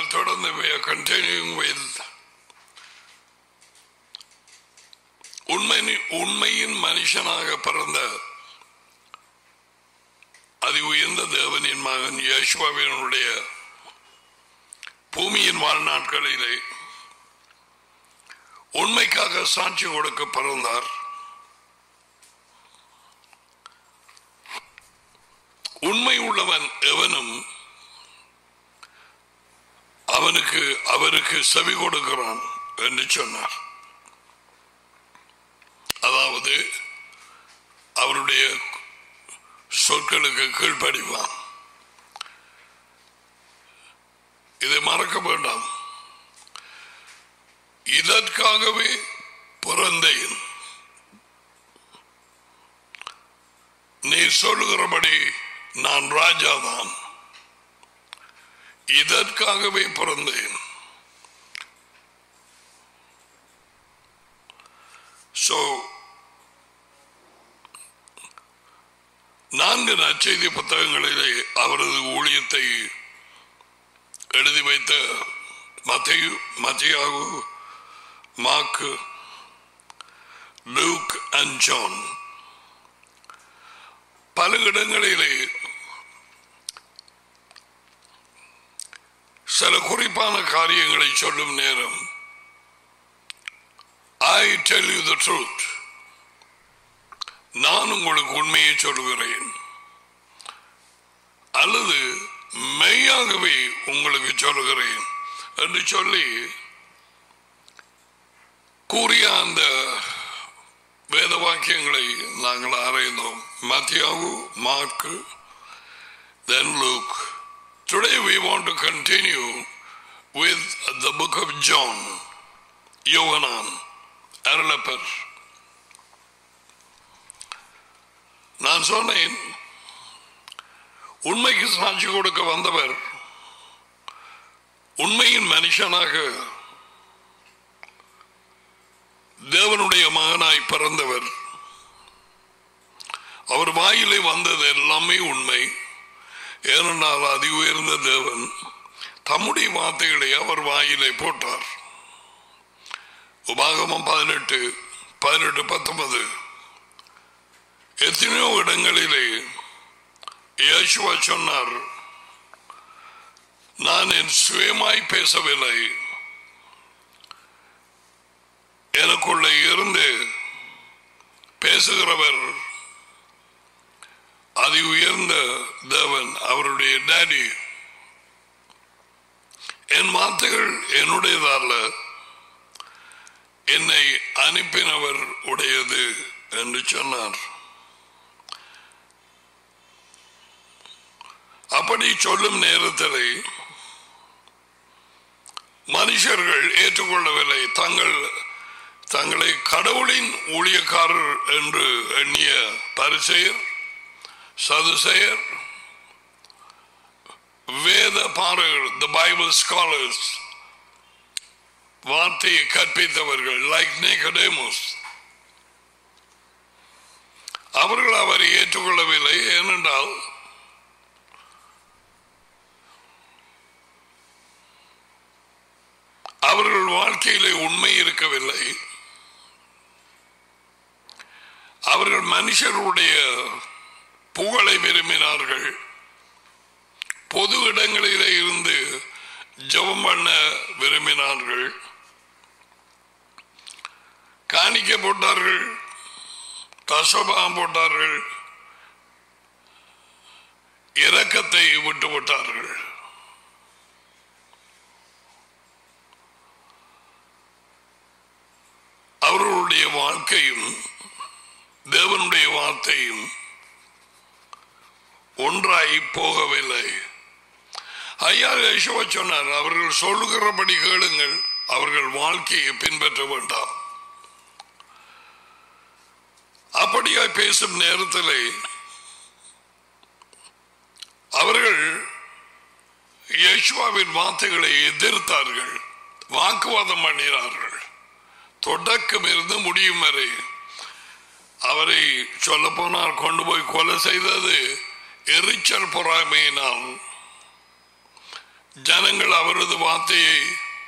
தொடர்ந்து we are continuing with உண்மை உண்மையின் மனுஷனாக பிறந்த அதி உயர்ந்த தேவனின் மகன் யேசுவாவினுடைய பூமியின் வாழ்நாட்களிலே உண்மைக்காக சாட்சி கொடுக்க பிறந்தார் உண்மை உள்ளவன் எவனும் அவனுக்கு அவருக்கு செவி கொடுக்கிறான் என்று சொன்னார் அதாவது அவருடைய சொற்களுக்கு கீழ்ப்படிவான் இதை மறக்க வேண்டாம் இதற்காகவே பிறந்தேன் நீ சொல்லுகிறபடி நான் ராஜாதான் இதற்காகவே பிறந்தேன் So, நான்கு நற்செய்தி புத்தகங்களிலே அவரது ஊழியத்தை எழுதி வைத்த மத்தையு மத்தியாகு மாக்கு லூக் அண்ட் ஜான் பல இடங்களிலே சில குறிப்பான காரியங்களை சொல்லும் நேரம் I tell you the truth நான் உங்களுக்கு உண்மையை சொல்லுகிறேன் அல்லது மெய்யாகவே உங்களுக்கு சொல்லுகிறேன் என்று சொல்லி கூறிய அந்த வேத வாக்கியங்களை நாங்கள் ஆராய்ந்தோம் Matthew Mark then Luke today we want to continue with the book of John Yovanan Arulappar நான் சொன்னேன் உண்மைக்கு சாட்சி கொடுக்க வந்தவர் உண்மையின் மனுஷனாக தேவனுடைய மகனாய் பிறந்தவர் அவர் வாயிலே வந்தது எல்லாமே உண்மை ஏனென்றால் அதி உயர்ந்த தேவன் தம்முடைய வார்த்தைகளை அவர் வாயிலே போட்டார் உபாகமம் பதினெட்டு பதினெட்டு பத்தொன்பது எத்தனையோ இடங்களிலே இயேசுவா சொன்னார் நான் என் சுயமாய் பேசவில்லை எனக்குள்ள இருந்து பேசுகிறவர் அதி உயர்ந்த தேவன் அவருடைய டேடி என் வார்த்தைகள் என்னுடையதல்ல என்னை அனுப்பினவர் உடையது என்று சொன்னார் அப்படி சொல்லும் நேரத்தில் மனுஷர்கள் ஏற்றுக்கொள்ளவில்லை தங்கள் தங்களை கடவுளின் ஊழியக்காரர் என்று எண்ணிய பரிசெயர் சதுசெயர் வேத பாரகர் த பைபிள் ஸ்காலர்ஸ் வார்த்தையை கற்பித்தவர்கள் லைக் நேகடேமோஸ் அவர்கள் அவரை ஏற்றுக்கொள்ளவில்லை ஏனென்றால் அவர்கள் வாழ்க்கையிலே உண்மை இருக்கவில்லை அவர்கள் மனுஷருடைய புகழை விரும்பினார்கள் பொது இடங்களிலே இருந்து ஜெபம் பண்ண விரும்பினார்கள் காணிக்க போட்டார்கள் தசபாம் போட்டார்கள் இரக்கத்தை விட்டு விட்டார்கள் அவர்களுடைய வாழ்க்கையும் தேவனுடைய வார்த்தையும் ஒன்றாய் போகவில்லை ஐயா யேசுவா சொன்னார் அவர்கள் சொல்லுகிறபடி கேளுங்கள் அவர்கள் வாழ்க்கையை பின்பற்ற வேண்டாம் அப்படியாய் பேசும் நேரத்தில் அவர்கள் யேசுவாவின் வார்த்தைகளை எதிர்த்தார்கள் வாக்குவாதம் பண்ணினார்கள் தொடக்கம் இருந்து முடியும் வரை அவரை சொல்ல போனால் கொண்டு போய் கொலை செய்தது எரிச்சல் பொறாமையினால் ஜனங்கள் அவரது வார்த்தையை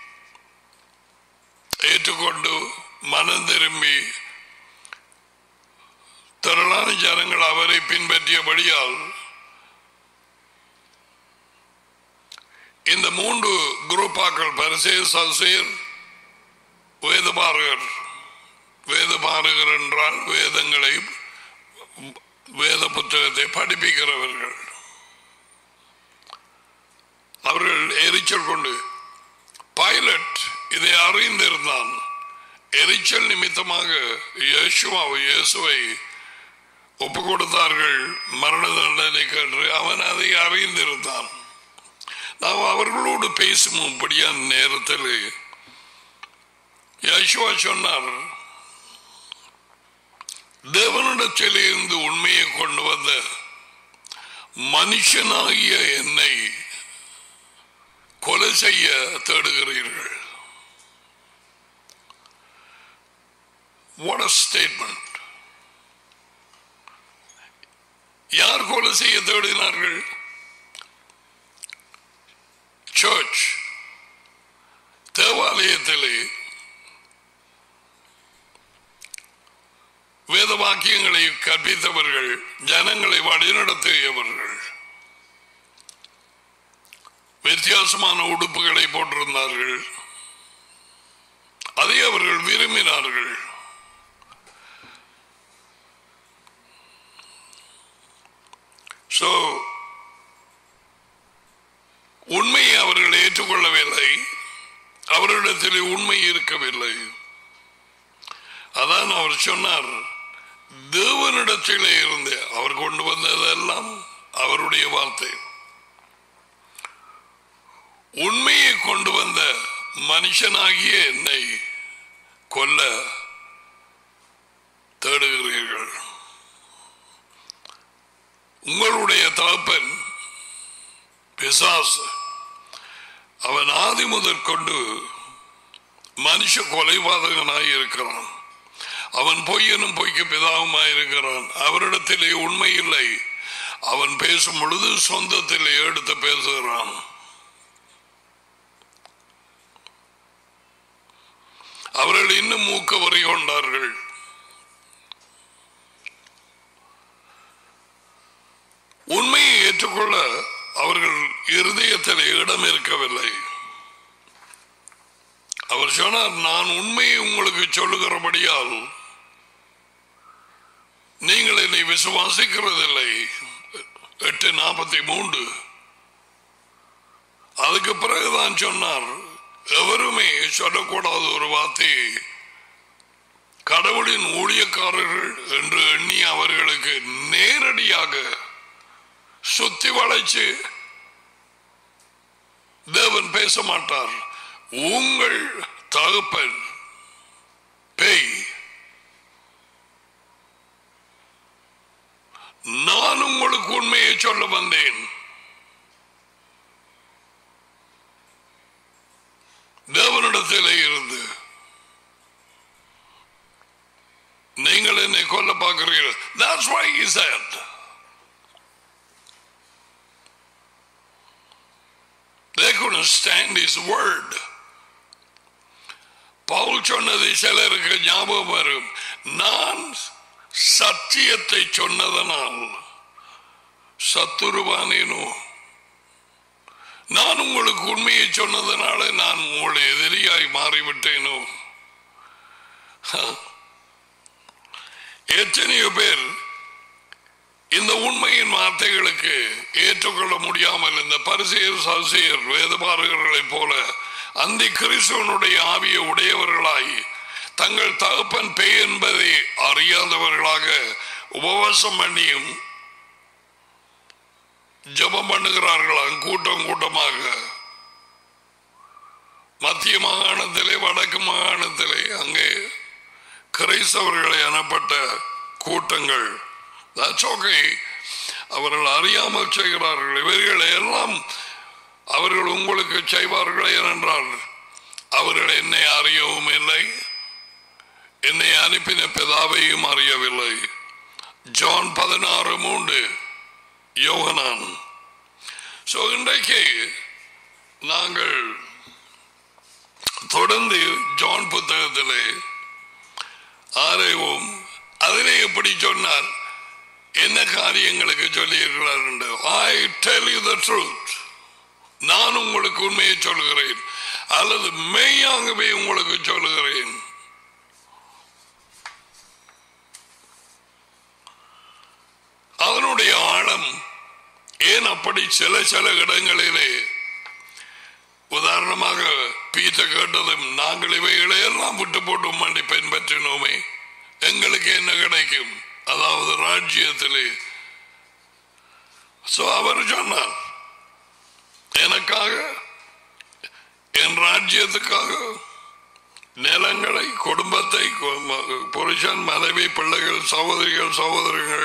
ஏற்றுக்கொண்டு மனம் திரும்பி திரளான ஜனங்கள் அவரை பின்பற்றியபடியால் இந்த மூன்று குரூப்பாக்கள் பரிசே சல்சேர் வேதபாரகர் வேதபாரகர் என்றால் வேதங்களை வேத புத்தகத்தை படிப்பிக்கிறவர்கள் அவர்கள் எரிச்சல் கொண்டு பைலட் இதை அறிந்திருந்தான் எரிச்சல் நிமித்தமாக இயேசுவா இயேசுவை ஒப்பு கொடுத்தார்கள் மரண தண்டனை கன்று அவன் அதை அறிந்திருந்தான் நாம் அவர்களோடு பேசும் இப்படியான நேரத்தில் யசுவா சொன்னார் தேவனிடத்தில் இருந்து உண்மையை கொண்டு வந்த மனுஷனாகிய என்னை கொலை செய்ய தேடுகிறீர்கள் What a statement. யார் கொலை செய்ய தேடினார்கள் சர்ச் தேவாலயத்திலே வேத வாக்கியங்களை கற்பித்தவர்கள் ஜனங்களை வழிநடத்தியவர்கள் வித்தியாசமான உடுப்புகளை போட்டிருந்தார்கள் அதை அவர்கள் விரும்பினார்கள் So, உண்மையை அவர்கள் ஏற்றுக்கொள்ளவில்லை அவரிடத்தில் உண்மை இருக்கவில்லை அதான் அவர் சொன்னார் தேவனிடத்திலே இருந்து அவர் கொண்டு வந்ததெல்லாம் அவருடைய வார்த்தை உண்மையை கொண்டு வந்த மனுஷனாகிய என்னை கொல்ல தேடுகிறீர்கள் உங்களுடைய தகப்பன் பிசாசு அவன் ஆதி முதற் கொண்டு மனுஷ கொலைபாதகனாய் இருக்கிறான் அவன் பொய்யனும் பொய்க்கு பிதாவுமாய் இருக்கிறான் அவரிடத்திலே உண்மை இல்லை அவன் பேசும் பொழுது சொந்தத்திலே எடுத்து பேசுகிறான் அவர்கள் இன்னும் மூக்க வரை கொண்டார்கள் உண்மையை ஏற்றுக்கொள்ள அவர்கள் இருதயத்தில் இடம் இருக்கவில்லை அவர் சொன்னார் நான் உண்மையை உங்களுக்கு சொல்லுகிறபடியால் நீங்கள் என்னை விசுவாசிக்கிறதில்லை எட்டு நாற்பத்தி மூன்று அதுக்கு பிறகுதான் சொன்னார் எவருமே சொல்லக்கூடாத ஒரு வார்த்தையை கடவுளின் ஊழியக்காரர்கள் என்று எண்ணி அவர்களுக்கு நேரடியாக சுத்தி வளைச்சு தேவன் பேச மாட்டார் உங்கள் தகப்பன் பேய் நான் உங்களுக்கு உண்மையை சொல்ல வந்தேன் தேவனிடத்திலே இருந்து நீங்கள் என்னை கொல்ல பார்க்கிறீர்கள் That's why he said they couldn't stand his word Pavul சொன்னது சிலருக்கு ஞாபகம் வரும் நான் சத்தியத்தை சொன்னதனால் சத்துருவானேனோ நான் உங்களுக்கு உண்மையை சொன்னதனால நான் உங்களுடைய எதிரியாய் மாறிவிட்டேனோ எத்தனையோ பேர் இந்த உண்மையின் வார்த்தைகளுக்கு ஏற்றுக்கொள்ள முடியாமல் இந்த பரிசெயர் சசியர் வேதபாரகர்களைப் போல அந்த கிறிஸ்துவனுடைய ஆவிய உடையவர்களாய் தங்கள் தகப்பன் பேய் என்பதை அறியாதவர்களாக உபவாசம் பண்ணியும் ஜபம் பண்ணுகிறார்களாம் கூட்டம் கூட்டமாக மத்திய மாகாணத்திலே வடக்கு மாகாணத்திலே அங்கே கிரைஸ்தவர்களை எனப்பட்ட கூட்டங்கள் That's okay. அவர்கள் அறியாமல் செய்கிறார்கள் இவர்களை எல்லாம் அவர்கள் உங்களுக்கு செய்வார்கள் ஏனென்றால் அவர்கள் என்னை அறியவும் இல்லை என்னை அனுப்பின பிதாவையும் அறியவில்லை ஜான் பதினாறு மூன்று யோகனான் ஸோ இன்றைக்கு நாங்கள் தொடர்ந்து ஜான் புத்தகத்திலே ஆராய்வோம் அதிலே எப்படி சொன்னார் என்ன காரியங்களுக்கு சொல்லியிருக்கிறார் என்று I tell you the truth நான் உங்களுக்கு உண்மையை சொல்கிறேன் அல்லது மெய்யாகவே உங்களுக்கு சொல்லுகிறேன் அதனுடைய ஆழம் ஏன் அப்படி சில சில இடங்களிலே உதாரணமாக பீச்ச கேட்டதும் நாங்கள் இவைகளை எல்லாம் விட்டு போட்டு மண்டி பின்பற்றினோமே எங்களுக்கு என்ன கிடைக்கும் அதாவது ராஜ்யத்திலே சோ அவர் சொன்னார் எனக்காக என் ராஜ்யத்துக்காக நிலங்களை குடும்பத்தை கு- புருஷன் மனைவி பிள்ளைகள் சகோதரிகள் சகோதரர்கள்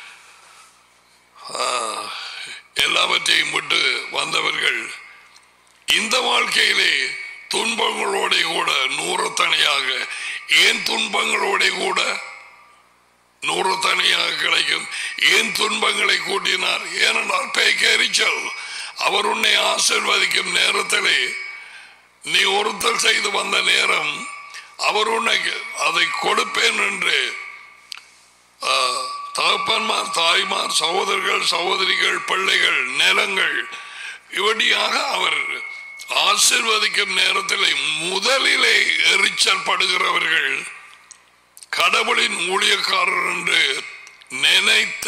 ஆ, எல்லாவற்றையும் விட்டு வந்தவர்கள் இந்த வாழ்க்கையிலே துன்பங்களோட கூட நூறத்தனையாக ஏன் துன்பங்களோட கூட நூறத்தனையாக கிடைக்கும் ஏன் துன்பங்களை கூட்டினார் ஏனென்றால் பேய்க்கு எரிச்சல் அவர் உன்னை ஆசிர்வதிக்கும் நேரத்திலே நீ ஒருத்தல் செய்து வந்த நேரம் அவர் உன்னைக்கு அதை கொடுப்பேன் என்று ஆ, தகப்பன்மார் தாய்மார் சகோதரர்கள் சகோதரிகள் பிள்ளைகள் நிலங்கள் இப்படியாக அவர் ஆசிர்வதிக்கும் நேரத்தில் முதலிலே எரிச்சல் படுகிறவர்கள் கடவுளின் ஊழியக்காரர் என்று நினைத்த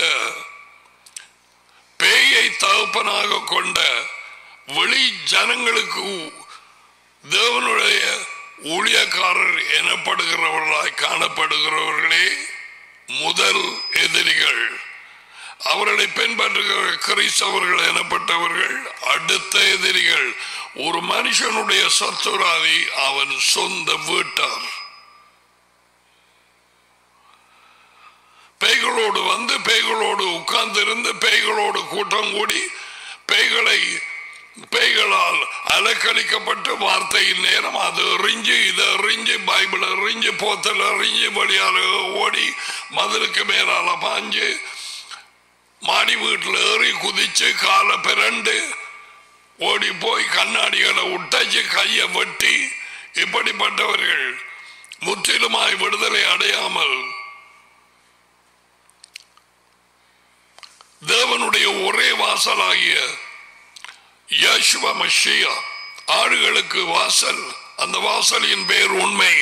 பேயை தகப்பனாக கொண்ட வெளி ஜனங்களுக்கு தேவனுடைய ஊழியக்காரர் எனப்படுகிறவர்களாய் காணப்படுகிறவர்களே முதல் எதிரிகள் அவர்களை பின்பற்றுகிற கிறிஸ்தவர்கள் எனப்பட்டவர்கள் அடுத்த எதிரிகள் ஒரு மனுஷனுடைய சத்துராதி அவன் சொந்த வீட்டார் பேய்களோடு வந்து பேய்களோடு உட்கார்ந்திருந்து பேய்களோடு கூட்டம் கூடி பேய்களை பேய்களால் அலக்களிக்கப்பட்டு வார்த்தையின் நேரம் அது எறிஞ்சு இது எறிஞ்சு பைபிள் எறிஞ்சு போத்தல் எறிஞ்சு வழியால ஓடி மதிலுக்கு மேலால பாஞ்சு மாடி வீட்டில் ஏறி குதிச்சு காலை பிறண்டு ஓடி போய் கண்ணாடிகளை உடைச்சு கையை வெட்டி இப்படிப்பட்டவர்கள் முற்றிலுமாய் விடுதலை அடையாமல் தேவனுடைய ஒரே வாசலாகிய யேசுவ மஷியா ஆடுகளுக்கு வாசல் அந்த வாசலின் பேர் உண்மை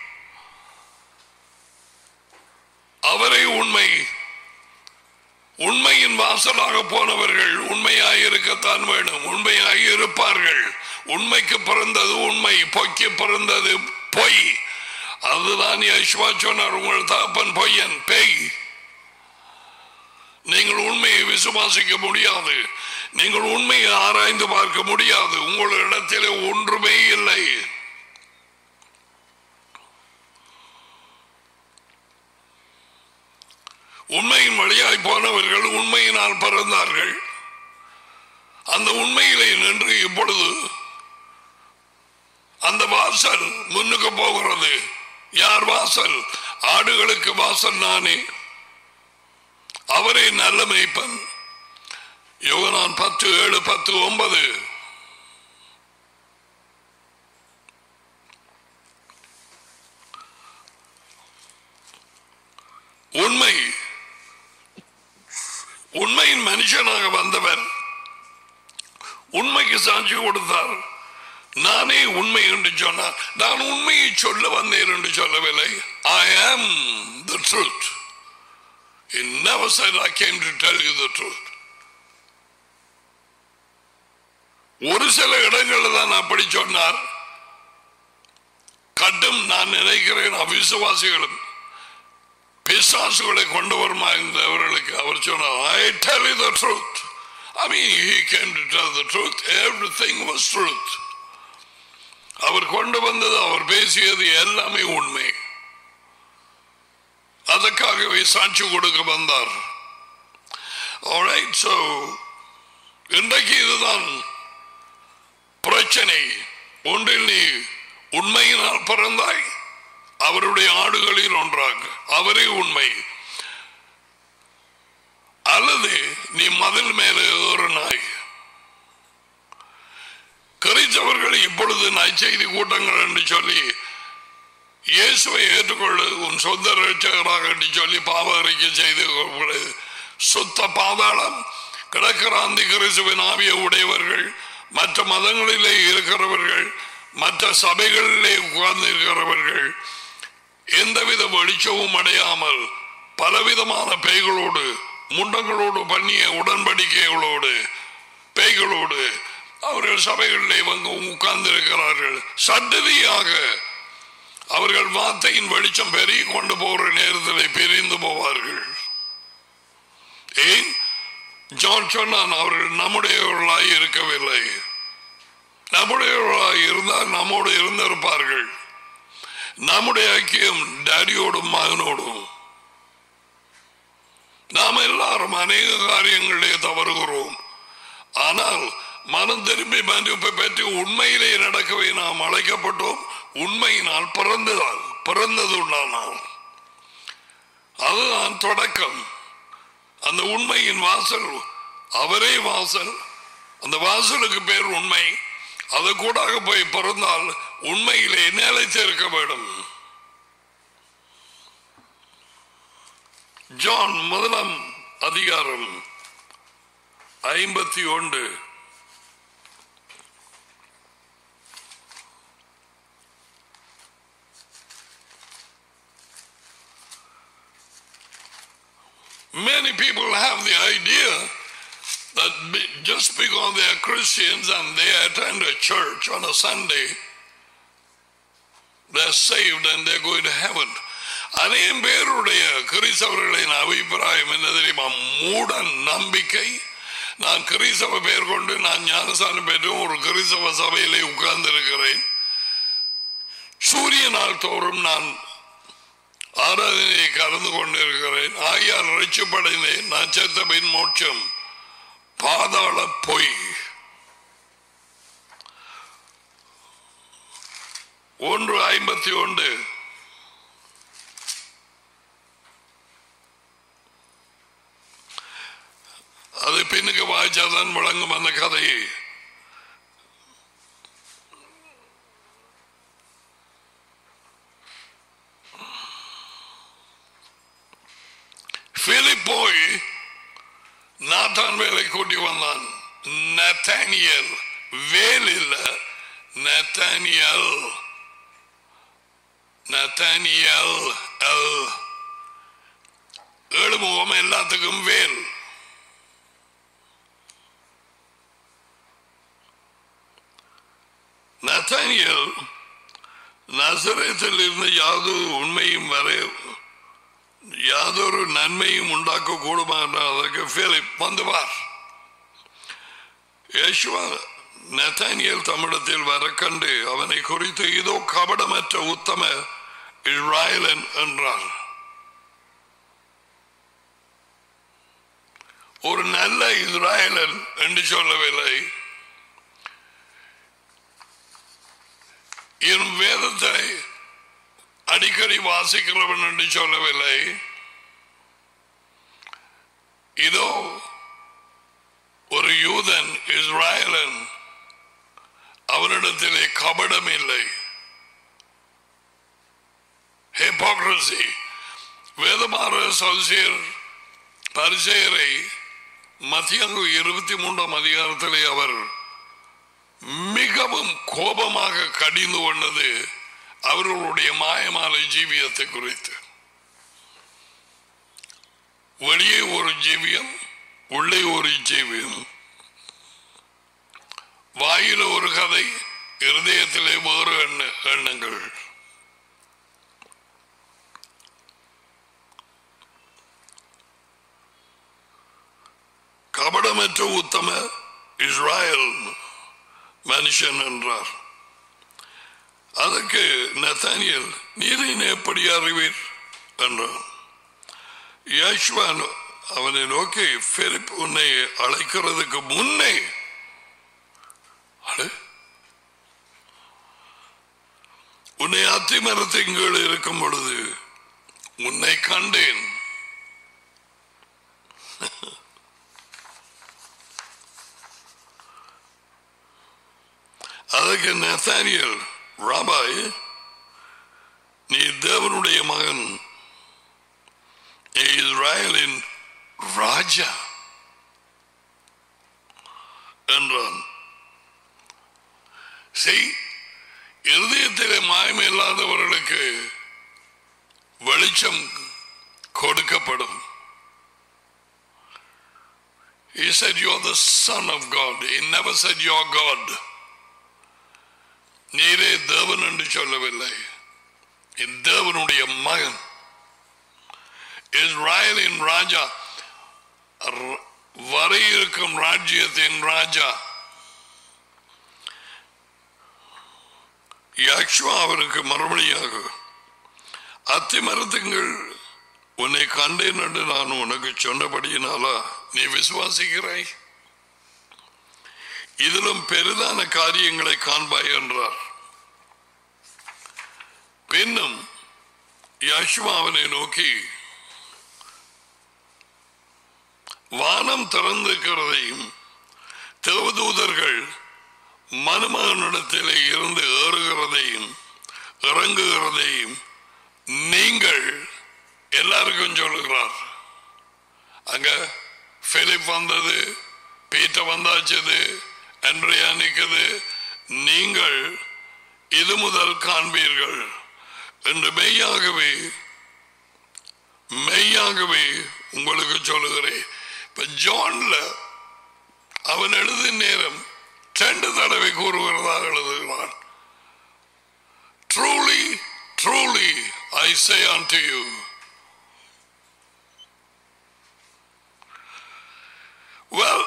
அவரே உண்மை உண்மையின் வாசலாக போனவர்கள் உண்மையாய் இருக்கத்தான் வேணும் உண்மையாய் இருப்பார்கள் உண்மைக்கு பிறந்தது உண்மை பொய்க்கு பிறந்தது பொய் அதுதான் யேசுவா சொன்னார் உங்கள் தகப்பன் பொய்யன் பேய் நீங்கள் உண்மையை விசுவாசிக்க முடியாது நீங்கள் உண்மையை ஆராய்ந்து பார்க்க முடியாது உங்களிடத்திலே ஒன்றுமே இல்லை உண்மையின் வழியாய் போனவர்கள் உண்மையினால் பிறந்தார்கள் அந்த உண்மையிலே நின்று இப்பொழுது அந்த வாசல் முன்னுக்கு போகிறது யார் வாசல் ஆடுகளுக்கு வாசல் நானே அவரே நல்ல மேய்ப்பன் யோகனான் பத்து ஏழு பத்து ஒன்பது உண்மை உண்மையின் மனுஷனாக வந்தவர் உண்மைக்கு சாட்சி கொடுத்தார் நானே உண்மை என்று சொன்னார் நான் உண்மையை சொல்ல வந்தேன் என்று சொல்லவில்லை I am the truth He never said I came to tell you the truth. ஒரு சில இடங்களில் தான் அப்படி சொன்னார் கட்டும் நான் நினைக்கிறேன் அவிசுவாசிகளும் பிசாசுகளை கொண்டு வருமா இருந்தவர்களுக்கு அவர் சொன்னார் I tell you the truth I mean he came to tell the truth everything was truth அவர் கொண்டு வந்தது அவர் பேசியது எல்லாமே உண்மை அதற்காகவே சாட்சி கொடுக்க வந்தார் Alright, so, இன்றைக்கு இதுதான் பிரச்சனை ஒன்றில் நீ உண்மையினால் பிறந்தாய் அவருடைய ஆடுகளில் ஒன்றாக அவரே உண்மை அல்லது நீ மதில் மேலே ஏறினாய் கிறிஸ்தவர்கள் இப்பொழுது நற்செய்தி கூட்டங்கள் என்று சொல்லி இயேசுவை ஏற்றுக்கொள்ளு உன் சொந்த ரட்சகராக என்று சொல்லி பாவ அறிக்கை செய்து கொடு. சுத்த பாதாளம் கிடக்கிறாந்தி கிறிஸ்துவின் ஆவிய உடையவர்கள் மற்ற மதங்களிலே இருக்கிறவர்கள் மற்ற சபைகளிலே உட்கார்ந்து இருக்கிறவர்கள் எந்தவித வெளிச்சமும் அடையாமல் பலவிதமான பேய்களோடு முண்டங்களோடு பண்ணிய உடன்படிக்கைகளோடு பேய்களோடு அவர்கள் சபைகளிலே வந்து உட்கார்ந்து இருக்கிறார்கள் சட்டதியாக அவர்கள் வார்த்தையின் வெளிச்சம் பெருகி கொண்டு போகிற நேரத்தில் பிரிந்து போவார்கள் ஏன் ஜான் சொன்னான் அவர்கள் நம்முடையவர்களாய் இருக்கவில்லை நம்முடையவர்களாய் இருந்தால் நம்மோடு இருந்திருப்பார்கள் நம்முடைய ஐக்கியம் டேடியோடும் மகனோடும் நாம் எல்லாரும் அநேக காரியங்களிலே தவறுகிறோம் ஆனால் மனம் திரும்பி மன்னிப்பை பற்றி உண்மையிலே நடக்கவே நாம் அழைக்கப்பட்டோம் உண்மையினால் பிறந்ததால் பிறந்தது உண்டானால் அதுதான் தொடக்கம் அந்த உண்மையின் வாசல் அவரே வாசல் அந்த வாசலுக்கு பேர் உண்மை அது கூடாக போய் பிறந்தால் உண்மையிலே நிலைத்திருக்க வேண்டும் ஜான் முதலாம் அதிகாரம் ஐம்பத்தி ஒன்று Many people have the idea that be- just because they are Christians and they attend a church on a Sunday, they're saved and they're going to heaven. அநேகம் பேருடைய கிறிஸ்தவர்களின் அபிப்பிராயம் என்ன தெரியுமா மூட நம்பிக்கை நான் கிறிஸ்தவ பேர் கொண்டு நான் ஞானசானம் பெற்று ஒரு கிறிஸ்தவ சபையிலே உட்கார்ந்து இருக்கிறேன் சூரிய நாள் தோறும் நான் ஆராதனையை கலந்து கொண்டிருக்கிறேன் ஆகியால் ரட்சிப்படைந்தேன் நான் செத்த பின் மோட்சம் பாதாள பொய் ஒன்று ஐம்பத்தி ஒன்று அது பின்னுக்கு வாய்ச்சாதான் முழங்கும் அந்த கதையை பிலிப் போய் நாத்தான் வேலை கூட்டி வந்தான் நத்தானியல் வேல் இல்ல நத்தானியல் நத்தானியல் எல் ஏழு முகம் எல்லாத்துக்கும் வேல் நத்தானியல் நசரத்தில் இருந்து யாதொரு உண்மையும் வரை யாதொரு நன்மையும் உண்டாக்க கூடுமா அதற்கு பிலிப் வந்துவார் யேசுவா நத்தானியல் தமிழத்தில் வர கண்டு அவனை குறித்து இதோ கபடமற்ற உத்தம இஸ்ராயலன் என்றார் ஒரு நல்ல இஸ்ராயலன் என்று சொல்லவில்லை என் வேதத்தை அடிக்கடி வாசிக்கிறவன் என்று சொல்லவில்லை இதோ ஒரு யூதன் இஸ்ராயலன் அவனிடத்திலே கபடம் இல்லை ஹிப்போக்ரசி வேதமாற சல்சியர் பரிசெயரை மத்திய இருபத்தி மூன்றாம் அதிகாரத்திலே அவர் மிகவும் கோபமாக கடிந்து கொண்டது அவர்களுடைய மாயமாலை ஜீவியத்தை குறித்து வெளியே ஒரு ஜீவியம் உள்ளே ஒரு ஜீவியம் வாயில ஒரு கதை இருதயத்திலே வேறு எண்ண எண்ணங்கள் கபடமற்ற உத்தம இஸ்ராயல் மனுஷன் என்றார் அதற்கு நத்தானியல் நீரின் எப்படி அறிவீர் என்றான் யேசுவான் அவனை நோக்கி பிலிப் உன்னை அழைக்கிறதுக்கு முன்னே அட, உன்னை அத்திமரத்தின் கீழ் இருக்கும் பொழுது உன்னை கண்டேன் அதற்கு நெத்தானியல் ராபாய் நீ தேவனுடைய மகன் நீ இஸ்ராயலின் ராஜா என்றான் செய் இருதயத்திலே மாயம் இல்லாதவர்களுக்கு வெளிச்சம் கொடுக்கப்படும் He said, You're the Son of God. He never said, You're God. நீரே தேவன் என்று சொல்லவில்லை நீ தேவனுடைய மகன் இஸ்ராயலின் ராஜா ர- வர இருக்கும் ராஜ்யத்தின் ராஜா யாக்ஷுவா அவருக்கு மறுபடியாக அத்தி மரத்துங்கள் உன்னை கண்டேன் என்று நான் உனக்கு சொன்னபடியினாலா நீ விசுவாசிக்கிறாய் இதிலும் பெரிதான காரியங்களை காண்பாய் என்றார் பின்னும் யாஷுவா அவனை நோக்கி வானம் திறந்திருக்கிறதையும் தேவதூதர்கள் மனுமகனிடத்திலே இருந்து ஏறுகிறதையும் இறங்குகிறதையும் நீங்கள் எல்லாருக்கும் சொல்லுகிறார் அங்க பிலிப் வந்தது பீட்டர் வந்தாச்சது அன்றையா நிற்குது நீங்கள் இது முதல் காண்பீர்கள் என்று மெய்யாகவே மெய்யாகவே உங்களுக்கு சொல்லுகிறேன் இப்ப ஜான்ல அவன் எழுதும் நேரம் ரெண்டு தடவை கூறுகிறதாக எழுதுகிறான் truly truly I say unto you well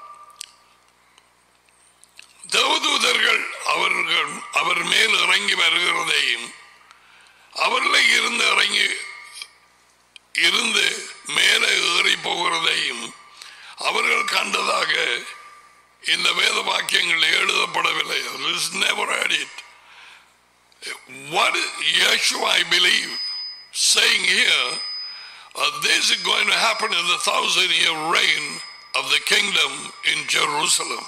தேவதூதர்கள் அவர்கள் அவர் மேல் இறங்கி வருகிறதையும் அவர்களை இருந்து இறங்கி இருந்து மேலே ஏறி போகிறதையும் அவர்கள் கண்டதாக இந்த வேத வாக்கியங்கள் எழுதப்படவில்லை never had it what Yeshua I believe saying here uh, this is going to happen in the thousand year reign of the kingdom in Jerusalem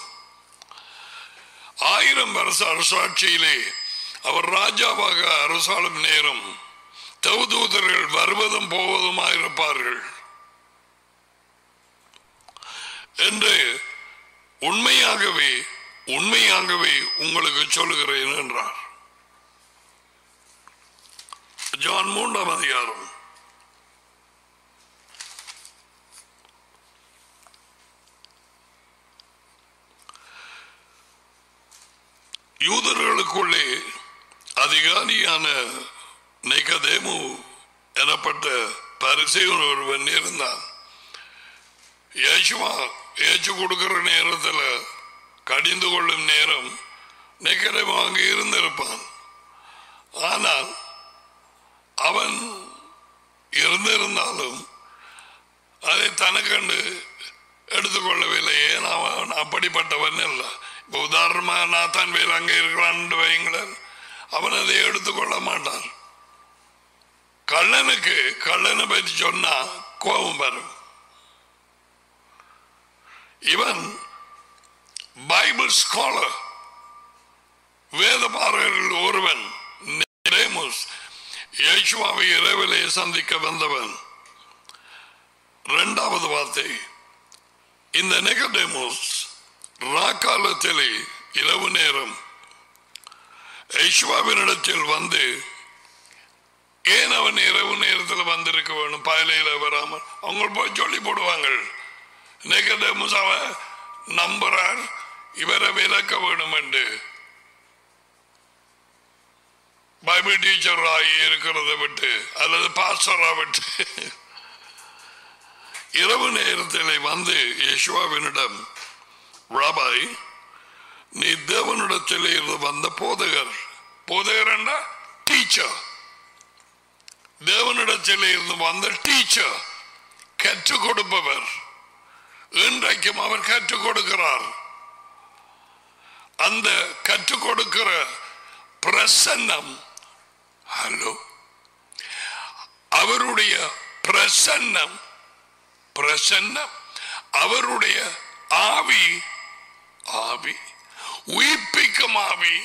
ஆயிரம் வருஷ அரசாட்சியிலே அவர் ராஜாவாக அரசாளும் நேரம் தவதூதர்கள் வருவதும் போவதுமாயிருப்பார்கள் என்று உண்மையாகவே உண்மையாகவே உங்களுக்கு சொல்லுகிறேன் என்றார் ஜான் மூன்றாம் அதிகாரம் யூதர்களுக்குள்ளே அதிகாரியான நிகதேமு எனப்பட்ட பரிசெயன் ஒருவன் இருந்தான் ஏசுவா ஏச்சு கொடுக்கிற நேரத்தில் கடிந்து கொள்ளும் நேரம் நிகதேமு அங்கே இருந்திருப்பான் ஆனால் அவன் இருந்திருந்தாலும் அதை தனக்கண்டு எடுத்துக்கொள்ளவில்லை ஏன் அவன் அப்படிப்பட்டவன் இல்லை இப்போ உதாரணமாக நாத்தான் வேல் அங்கே இருக்கிறான் வைங்களேன் அவன் அதை எடுத்துக்கொள்ள மாட்டான் கள்ளனுக்கு கள்ளனை பற்றி சொன்னா கோபம் வரும் இவன் பைபிள் ஸ்காலர் வேத பாரகர்கள் ஒருவன் நிரேமுஸ் இயேசுவாவை இரவிலே சந்திக்க வந்தவன் இரண்டாவது வார்த்தை இந்த நெகடேமோஸ் ராக்காலத்திலே இரவு நேரம் ஐஸ்வாவினிடத்தில் வந்து ஏன் அவன் இரவு நேரத்தில் வந்திருக்க வேணும் பாயலையில வராமல் அவங்க போய் சொல்லி போடுவாங்க நெகடேமோஸ் அவ நம்புறார் இவரை விலக்க வேணும் என்று பைபிள் டீச்சராகி இருக்கிறத விட்டு அல்லது பாஸ்டரா விட்டு இரவு நேரத்தில் வந்து யேசுவாவினிடம் ராபாய் நீ தேவனிடத்தில் இருந்து வந்த போதகர் போதகர் என்றா டீச்சர் தேவனிடத்தில் இருந்து வந்த டீச்சர் கற்றுக் கொடுப்பவர் இன்றைக்கும் அவர் கற்றுக் கொடுக்கிறார் அந்த கற்றுக் கொடுக்கிற பிரசன்னம் ஹலோ அவருடைய பிரசன்னம் பிரசன்னம் அவருடைய ஆவி ஆவி உயிர்ப்பிக்கும் ஆவி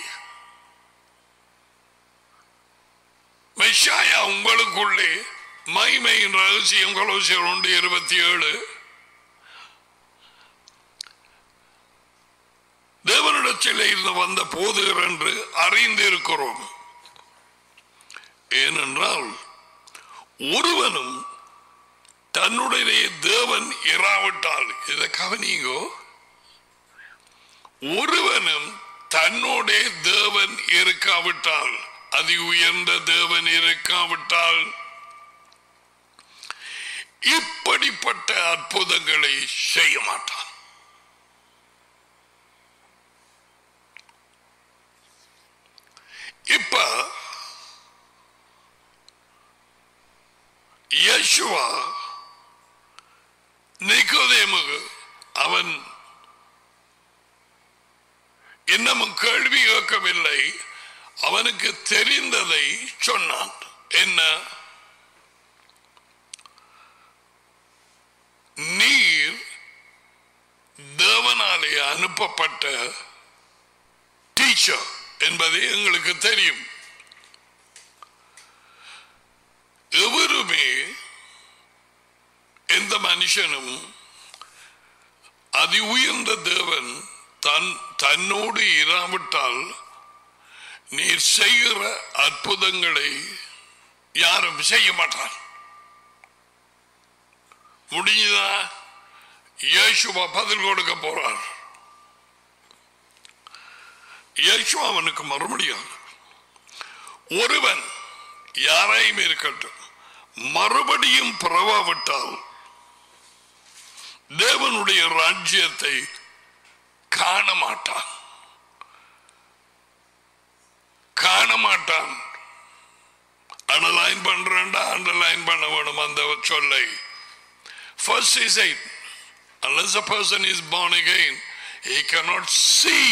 மெஷாயா உங்களுக்குள்ளே மைமையின் ரகசியம் கொலோசியர் ஒன்று இருபத்தி ஏழு தேவனிடத்தில் இருந்து வந்த போதுகிற என்று அறிந்திருக்கிறோம் ஏனென்றால் ஒருவனும் தன்னுடைய தேவன் இராவிட்டால் இதை கவனிங்கோ ஒருவனும் தன்னோடைய தேவன் இருக்காவிட்டால் அதி உயர்ந்த தேவன் இருக்காவிட்டால் இப்படிப்பட்ட அற்புதங்களை செய்ய மாட்டான் இப்ப யேசுவா நிக்கோதேமுகு அவன் இன்னமும் கேள்வி கேட்கவில்லை அவனுக்கு தெரிந்ததை சொன்னான் என்ன நீர் தேவனாலே அனுப்பப்பட்ட டீச்சர் என்பது எங்களுக்கு தெரியும் எவருமே எந்த மனுஷனும் அதி உயர்ந்த தேவன் தன் தன்னோடு இராவிட்டால் நீர் செய்கிற அற்புதங்களை யாரும் செய்ய மாட்டார் முடிஞ்சதா இயேசுவா பதில் கொடுக்க போறார் இயேசு அவனுக்கு மறுபடியும் ஒருவன் யாரையும் இருக்கட்டும் மறுபடியும் பிறவாவிட்டால் தேவனுடைய ராஜ்யத்தை காண மாட்டான் காண மாட்டான் அண்டர்லைன் பண்றேன்டா அண்டர்லைன் பண்ண வேணும் அந்த சொல்லை First he said, unless a person is born again, he cannot see.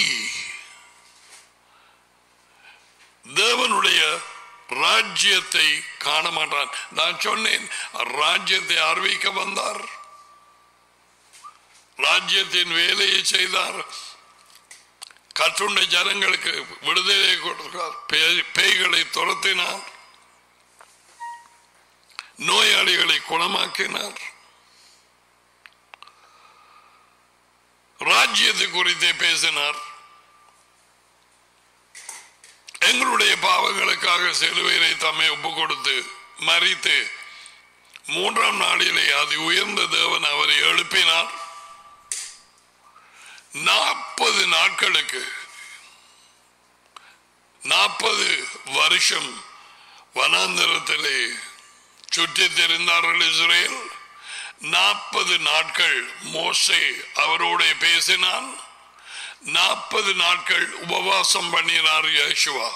தேவனுடைய ராஜ்யத்தை காண மாட்டான் நான் சொன்னேன் ராஜ்யத்தை அறிவிக்க வந்தார் ராஜ்யத்தின் வேலையை செய்தார் கற்றுண்ட ஜனங்களுக்கு விடுதலை கொடுத்தார் பேய்- பேய்களை துரத்தினார் நோயாளிகளை குணமாக்கினார் ராஜ்யத்தை குறித்தே பேசினார் எங்களுடைய பாவங்களுக்காக சிலுவையிலே தம்மை ஒப்பு கொடுத்து மறித்து மூன்றாம் நாளிலே அது உயர்ந்த தேவன் அவரை எழுப்பினார் நாற்பது நாட்களுக்கு நாற்பது வருஷம் வனாந்தரத்திலே சுற்றித் திரிந்தார்கள் இஸ்ரேல் நாற்பது நாட்கள் மோசே அவரோட பேசினான் நாற்பது நாட்கள் உபவாசம் பண்ணினார் Yeshua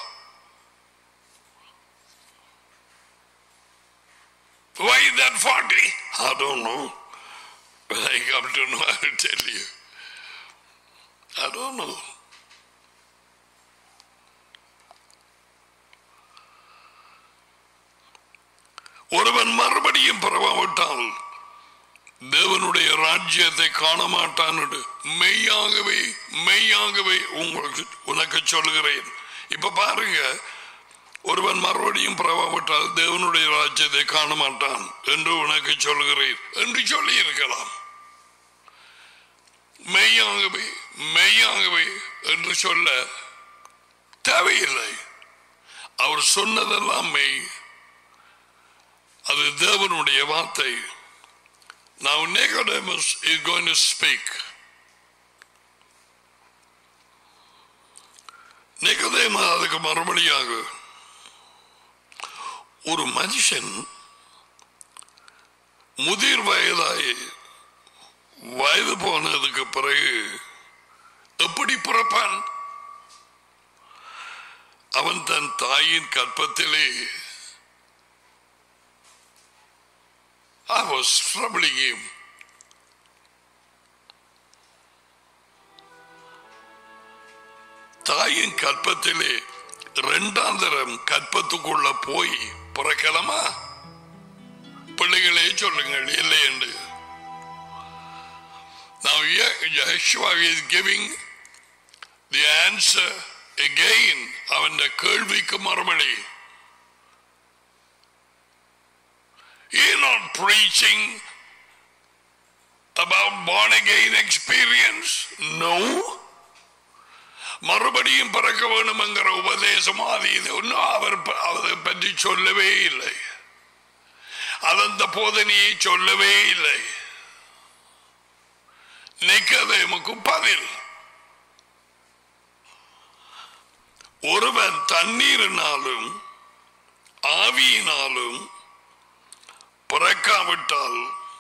Why that 40? I don't know. When I come to know, I will tell you. I don't know. ஒருவன் மறுபடியும் பரவாவிட்டால் தேவனுடைய ராஜ்யத்தை காண மாட்டான் என்று மெய்யாகவே மெய்யாகவே உங்களுக்கு உனக்கு சொல்கிறேன் இப்ப பாருங்க ஒருவன் மறுபடியும் பரவாவிட்டால் தேவனுடைய ராஜ்யத்தை காண மாட்டான் என்று உனக்கு சொல்கிறேன் என்று சொல்லி இருக்கலாம் மெய்யாகவே மெய்யாகவே என்று சொல்ல தேவையில்லை அவர் சொன்னதெல்லாம் மெய் அது தேவனுடைய வார்த்தை Now Nicodemus is going to speak. நிகதேமா அதுக்கு மறுபடியாக ஒரு மனுஷன் முதிர் வயதாய் வயது போனதுக்கு பிறகு எப்படி பிறப்பான் அவன் தன் தாயின் கற்பத்திலே I was troubling him. தாயின் கற்பத்திலே இரண்டாம் தரம் கற்பத்துக்குள்ள போய் பிறக்கலாமா பிள்ளைகளே சொல்லுங்கள் இல்லை என்று Now Ye- Yeshua is giving the answer again அவன் கேள்விக்கு மறுபடி He not preaching about born again experience. No. மறுபடியும் பிறக்க வேணும் என்கிற உபதேசம் அது இது ஒன்றும் அவர் ப- அதை பற்றி சொல்லவே இல்லை அது அந்த போதனையை சொல்லவே இல்லை நிக்கதேமுக்கு பதில் ஒருவன் தண்ணீரினாலும் ஆவியினாலும் பிறக்காவிட்டால்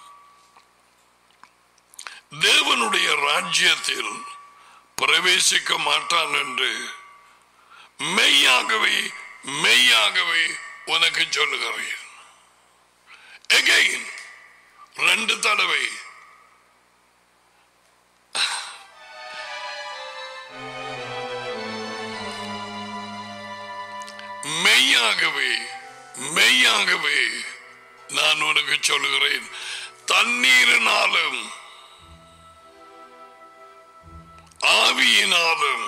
தேவனுடைய ராஜ்யத்தில் பிரவேசிக்க மாட்டான் என்று மெய்யாகவே மெய்யாகவே உனக்கு சொல்லுகிறேன் Again, ரெண்டு தடவை மெய்யாகவே மெய்யாகவே நான் உனக்கு சொல்லுகிறேன் தண்ணீரினாலும் ஆவியினாலும்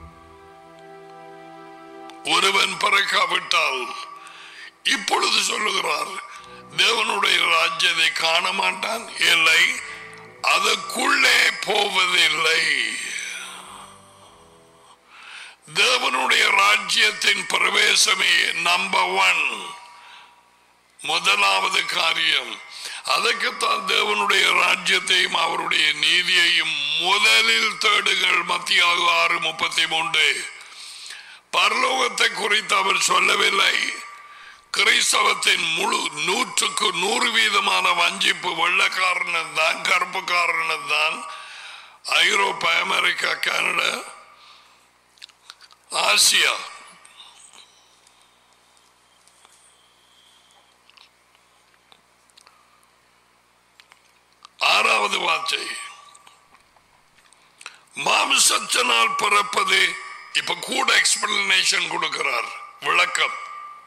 ஒருவன் பிறக்காவிட்டால் இப்பொழுது சொல்லுகிறார் தேவனுடைய ராஜ்யத்தை காண மாட்டான் இல்லை அதற்குள்ளே போவதில்லை தேவனுடைய ராஜ்யத்தின் பிரவேசமே நம்பர் ஒன் முதலாவது காரியம் அதற்குத்தான் தேவனுடைய ராஜ்யத்தையும் அவருடைய நீதியையும் முதலில் தேடுகள் மத்தியாக ஆறு முப்பத்தி மூன்று பரலோகத்தை குறித்து அவர் சொல்லவில்லை கிறிஸ்தவத்தின் முழு நூற்றுக்கு நூறு வீதமான வஞ்சிப்பு வெள்ளக்காரன் தான் கருப்புக்காரன் தான் ஐரோப்பா அமெரிக்கா கனடா ஆசியா ஆறாவது வார்த்தை மாமிசத்தினால் பிறப்பது இப்ப கூட எக்ஸ்பிளனேஷன் கொடுக்கிறார் விளக்கம்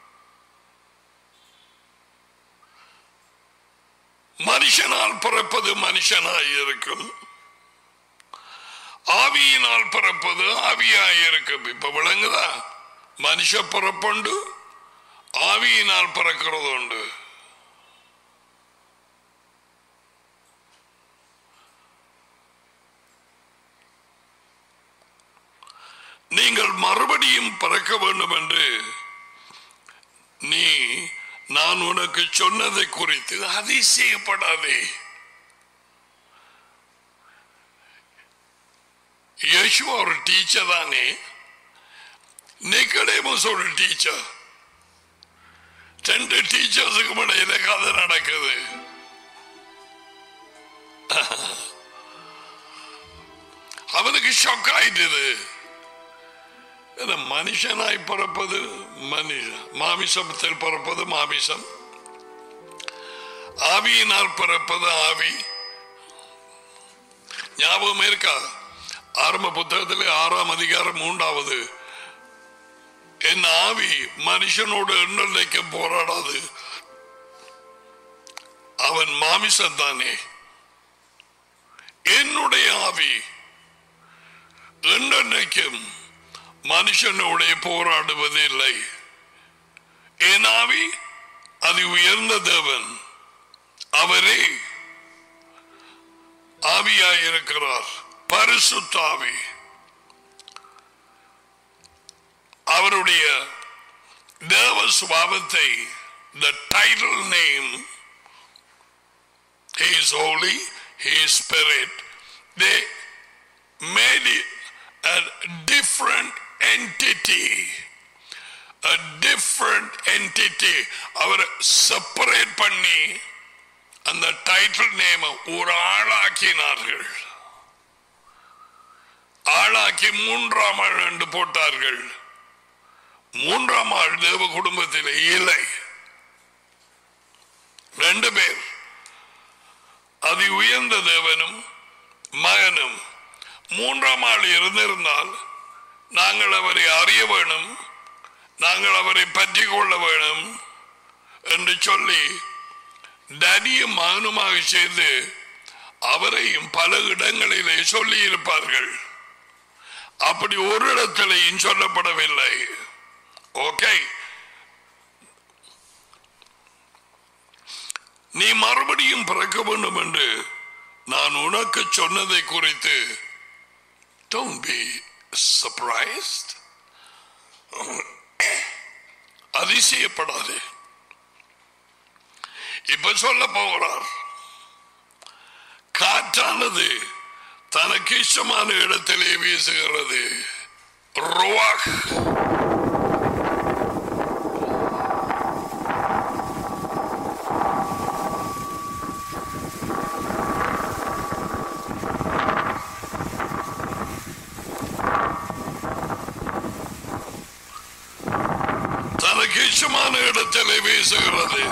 மனுஷனால் பிறப்பது மனுஷனாய் இருக்கும் ஆவியினால் பிறப்பது ஆவியாய் இருக்கும் இப்ப விளங்குதா மனுஷ பிறப்புண்டு ஆவியினால் பிறக்கிறது உண்டு நீங்கள் மறுபடியும் பிறக்க வேண்டும் என்று நீ நான் உனக்கு சொன்னதை குறித்து அதிசயப்படாதே யேசுவா ஒரு டீச்சர் தானே நிக்கடேமஸ் ஒரு டீச்சர் ரெண்டு டீச்சர்ஸுக்கு இடையில கதை நடக்குது அவனுக்கு ஷாக் ஆயிட்டது என்ன மனுஷனாய் பிறப்பது மனுஷன் மாமிசத்தில் பிறப்பது மாமிசம் ஆவியினால் பிறப்பது ஆவி ஞாபகம் இருக்கா ஆரம்ப புத்தகத்திலே ஆறாம் அதிகாரம் மூன்றாவது என் ஆவி மனுஷனோடு எண்ணெய்க்க போராடாது அவன் மாமிசம் தானே என்னுடைய ஆவி எண்ணெய்க்கும் மனுஷனோட போராடுவது இல்லை என் ஆவி அது உயர்ந்த தேவன் அவரே ஆவியாயிருக்கிறார் பரிசுத்தாவி அவருடைய தேவ சுபாவத்தை the title name he is holy he is spirit they made it a different entity a different entity அவர் செப்பரேட் பண்ணி அந்த டைட்டில் நேம் ஒரு ஆளாக்கினார்கள் ஆளாக்கி மூன்றாம் ஆள் என்று போட்டார்கள் மூன்றாம் ஆள் தேவ குடும்பத்தில் இல்லை ரெண்டு பேர் அதி உயர்ந்த தேவனும் மகனும் மூன்றாம் ஆள் இருந்திருந்தால் நாங்கள் அவரை அறிய வேணும் நாங்கள் அவரை பற்றி கொள்ள வேணும் என்று சொல்லி டடியும் மகனுமாக சேர்ந்து அவரையும் பல இடங்களிலே சொல்லி இருப்பார்கள் அப்படி ஒரு இடத்திலையும் சொல்லப்படவில்லை ஓகே நீ மறுபடியும் பிறக்க வேண்டும் என்று நான் உனக்கு சொன்னதை குறித்து don't be surprised அதிசயப்படாதே இப்ப சொல்ல போகிறார் காற்றானது தனக்கு இஷ்டமான இடத்திலே வீசுகிறது ருவாக் தனக்கு இஷ்டமான இடத்திலே வீசுகிறது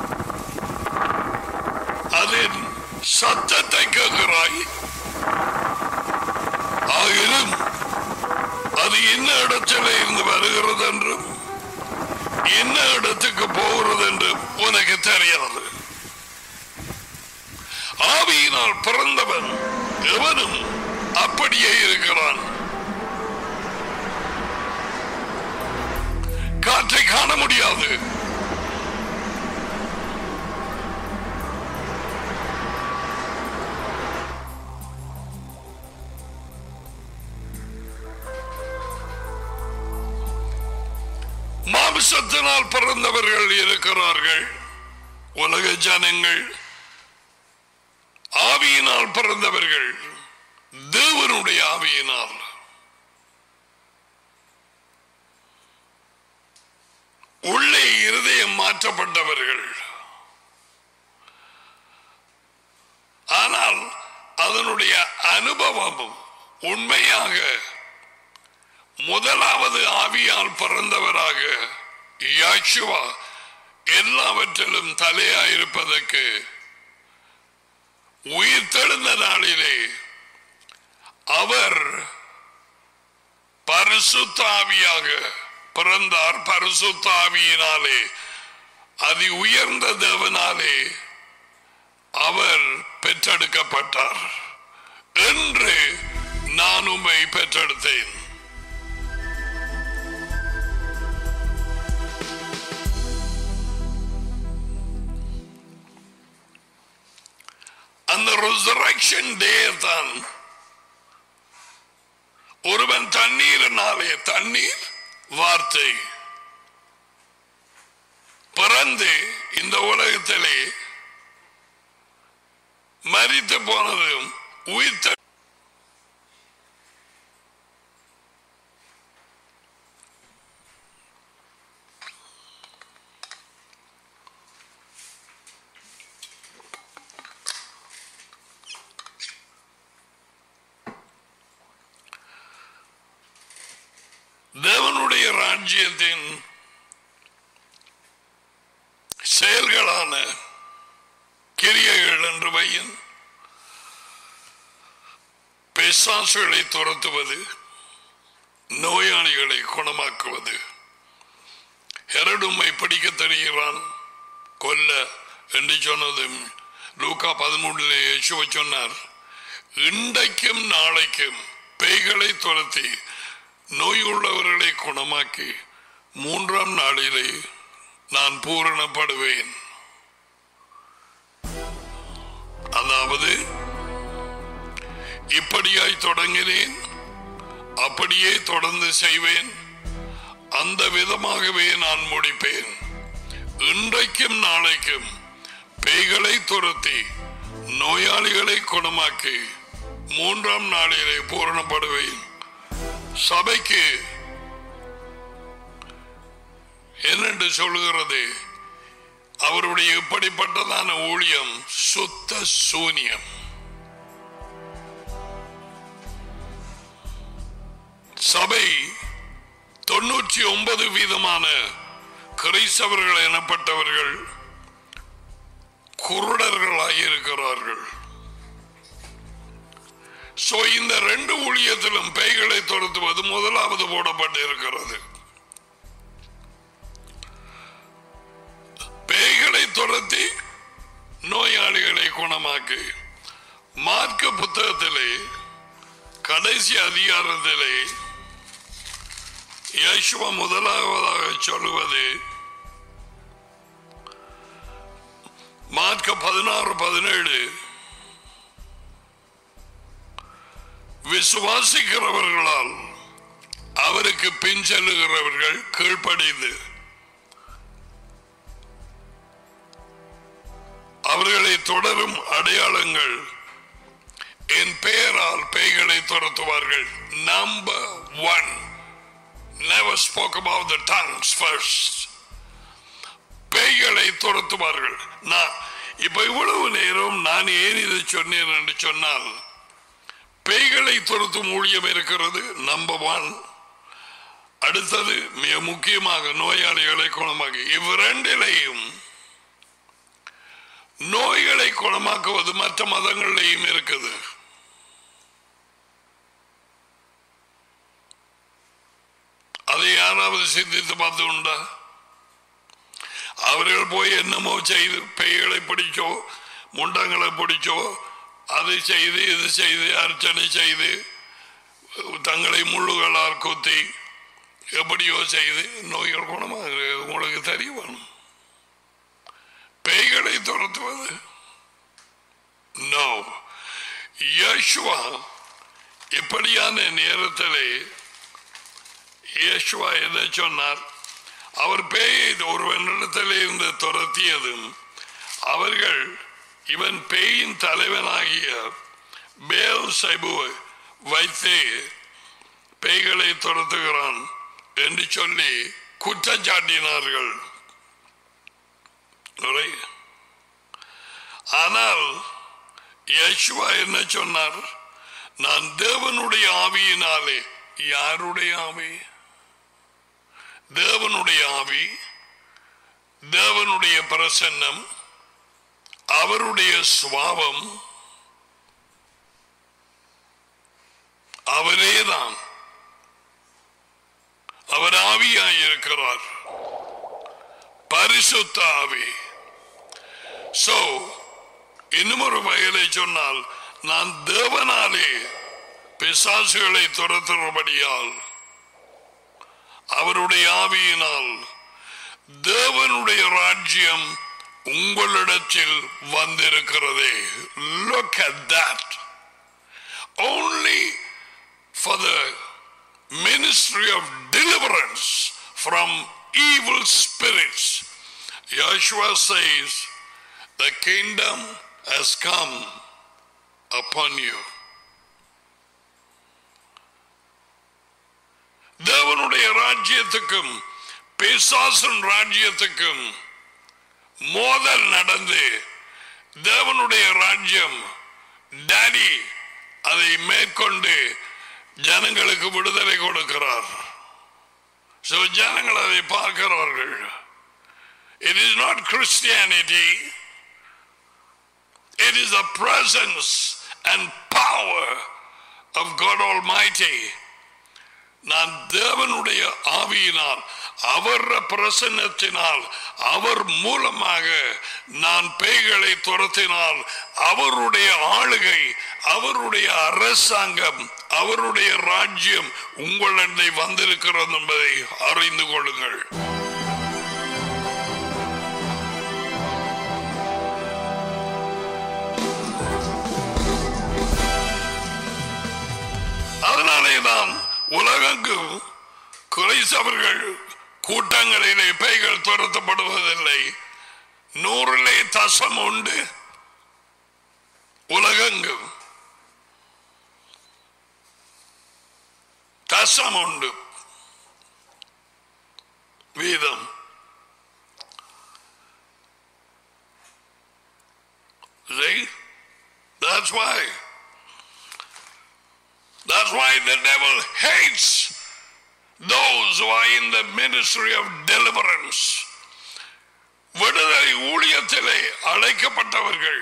அதன் சத்தத்தை கேட்கிறாய் ஆகிலும் அது என்ன இடத்திலே இருந்து வருகிறது என்றும் என்ன இடத்துக்கு போகிறது என்றும் உனக்கு தெரியாது ஆவியினால் பிறந்தவன் எவனும் அப்படியே இருக்கிறான் காற்றை காண முடியாது மாம்சத்தினால் பிறந்தவர்கள் இருக்கிறார்கள் உலக ஜனங்கள் ஆவியினால் பிறந்தவர்கள் தேவனுடைய ஆவியினால் உள்ளே இருதயம் மாற்றப்பட்டவர்கள் ஆனால் அதனுடைய அனுபவம் உண்மையாக முதலாவது ஆவியால் பிறந்தவராக யாச்சுவா எல்லாவற்றிலும் தலையாயிருப்பதற்கு உயிர் தெழுந்த நாளிலே அவர் பரிசுத்தாவியாக பிறந்தார் பரிசுத்தாவியினாலே அதி உயர்ந்த தேவனாலே அவர் பெற்றெடுக்கப்பட்டார் என்று நான் உம்மை பெற்றெடுத்தேன் அந்த ரிசரக்ஷன் டே தான் ஒருவன் தண்ணீரினாலே தண்ணீர் வார்த்தை பிறந்து இந்த உலகத்திலே மரித்து போனதும் உயிர்த்த தேவனுடைய ராஜ்யத்தின் செயல்களான கிரியைகள் என்று வையின் பிசாசுகளை துரத்துவது நோயாளிகளை குணமாக்குவது ஹெரடுமை படிக்க தெரிகிறான் கொல்ல என்று சொன்னதும் லூக்கா பதிமூன்றிலே இயேசுவை சொன்னார் இன்றைக்கும் நாளைக்கும் பேய்களை துரத்தி நோயுள்ளவர்களை குணமாக்கி மூன்றாம் நாளிலே நான் பூரணப்படுவேன் அதாவது இப்படியாய் தொடங்கினேன் அப்படியே தொடர்ந்து செய்வேன் அந்த விதமாகவே நான் முடிப்பேன் இன்றைக்கும் நாளைக்கும் பேய்களை துரத்தி நோயாளிகளை குணமாக்கி மூன்றாம் நாளிலே பூரணப்படுவேன் சபைக்கு என்னென்று சொல்லுகிறது அவருடைய இப்படிப்பட்டதான ஊழியம் சுத்த சூனியம் சபை தொண்ணூற்றி ஒன்பது வீதமான கிறிஸ்தவர்கள் எனப்பட்டவர்கள் குருடர்களாயிருக்கிறார்கள் சோ இந்த ரெண்டு ஊழியத்திலும் பேய்களை துரத்துவது முதலாவது போடப்பட்டு இருக்கிறது பேய்களை துரத்தி நோயாளிகளை குணமாக்கி மார்க்க புத்தகத்திலே கடைசி அதிகாரத்திலே யேசுவ முதலாவதாக சொல்லுவது மார்க்க பதினாறு பதினேழு விசுவாசிக்கிறவர்களால் அவருக்கு பின் செல்லுகிறவர்கள் கீழ்ப்படிந்து அவர்களை தொடரும் அடையாளங்கள் என் பெயரால் பேய்களை துரத்துவார்கள் number one never spoke about the tongues first பேய்களை துரத்துவார்கள் நான் இப்ப இவ்வளவு நேரம் நான் ஏன் இதை சொன்னேன் என்று சொன்னால் பேய்களை துரத்தும் ஊழியம் இருக்கிறது நம்பர் ஒன் அடுத்தது மிக முக்கியமாக நோயாளிகளை குணமாக்கி இவ்விரண்டிலையும் நோய்களை குணமாக்குவது மற்ற மதங்களிலையும் இருக்குது அதை யாராவது சிந்தித்து பார்த்து உண்டா அவர்கள் போய் என்னமோ செய்து பெய்களை பிடிச்சோ முண்டங்களை பிடிச்சோ அதை செய்து இது செய்து அர்ச்சனை செய்து தங்களை முள்ளுகளால் குத்தி எப்படியோ செய்து நோய்கள் குணமாக உங்களுக்கு தெரிய வேணும் பேய்களை துரத்துவது நோ யேசுவா இப்படியான நேரத்திலே யேசுவா என்ன சொன்னார் அவர் பேயை ஒருவனிடத்திலே இருந்து துரத்தியதும் அவர்கள் இவன் பேயின் தலைவனாகிய பேல் சைபுவை வைத்தே பேய்களை துரத்துகிறான் என்று சொல்லி குற்றச்சாட்டினார்கள் Right? ஆனால் யேசுவா என்ன சொன்னார் நான் தேவனுடைய ஆவியினாலே யாருடைய ஆவி தேவனுடைய ஆவி தேவனுடைய பிரசன்னம் அவருடைய சுவாவம் அவரேதான் அவர் ஆவியாயிருக்கிறார் பரிசுத்த ஆவி சோ இன்னும் ஒரு வகையிலே சொன்னால் நான் தேவனாலே பிசாசுகளை துரத்துறபடியால் அவருடைய ஆவியினால் தேவனுடைய ராஜ்யம் உங்களிடத்தில் வந்திருக்கிறதே look at that only for the ministry of deliverance from evil spirits Yeshua says the kingdom has come upon you தேவனுடைய ராஜ்யத்துக்கும் பிசாசன் ராஜ்யத்துக்கும் மோதல் நடந்து தேவனுடைய ராஜ்யம் டாடி அதை மேற்கொண்டு ஜனங்களுக்கு விடுதலை கொடுக்கிறார் So, ஜனங்கள் அதை பார்க்கிறார்கள் it is not Christianity it is the presence and power of God almighty நான் தேவனுடைய ஆவியினால் அவர் பிரசன்னத்தினால் அவர் மூலமாக நான் பேய்களை துரத்தினால் அவருடைய ஆளுகை அவருடைய அரசாங்கம் அவருடைய ராஜ்யம் உங்களிடை வந்திருக்கிறது என்பதை அறிந்து கொள்ளுங்கள் அதனாலேதான் உலகெங்கும் குறைசவர்கள் கூட்டங்களிலே பேய்கள் துரத்தப்படுவதில்லை நூறிலே தசம் உண்டு உலகெங்கும் தசம் உண்டு வீதம் See? That's why. That's why the devil hates those who are in the ministry of deliverance. விடுதலை ஊழியத்திலே அழைக்கப்பட்டவர்கள்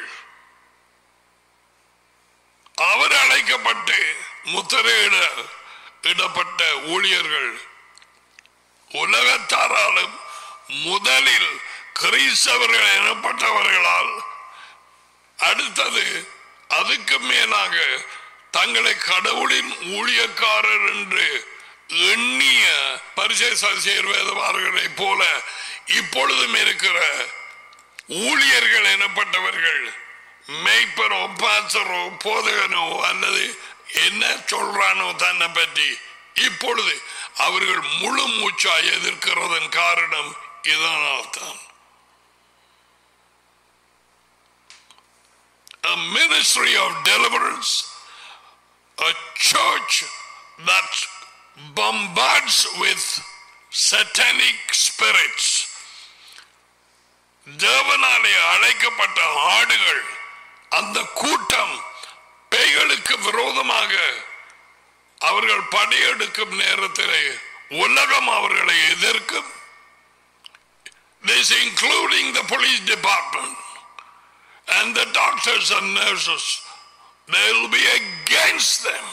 அவர் அழைக்கப்பட்டு முத்திரையிட இடப்பட்ட ஊழியர்கள் உலகத்தாராலும் முதலில் கிறிஸ்தவர்கள் எனப்பட்டவர்களால் அடுத்தது அதுக்கு மேலாக தங்களை கடவுளின் ஊழியக்காரர் என்று எண்ணிய பரிசை சசியர் வேதவார்களைப் போல இப்பொழுதும் இருக்கிற ஊழியர்கள் எனப்பட்டவர்கள் மெய்ப்பரோ பாசரோ போதகனோ அல்லது என்ன சொல்றானோ தன்னை பற்றி இப்பொழுது அவர்கள் முழு மூச்சாய் எதிர்க்கிறதன் காரணம் இதனால்தான் A ministry of deliverance, a church that bombards with satanic spirits. தேவனாலே அழைக்கப்பட்ட ஆடுகள் அந்த கூட்டம் பேய்களுக்கு விரோதமாக அவர்கள் படையெடுக்கும் நேரத்திலே உலகம் அவர்களை எதிர்க்கும் This including the police department and the doctors and nurses. They will be against them.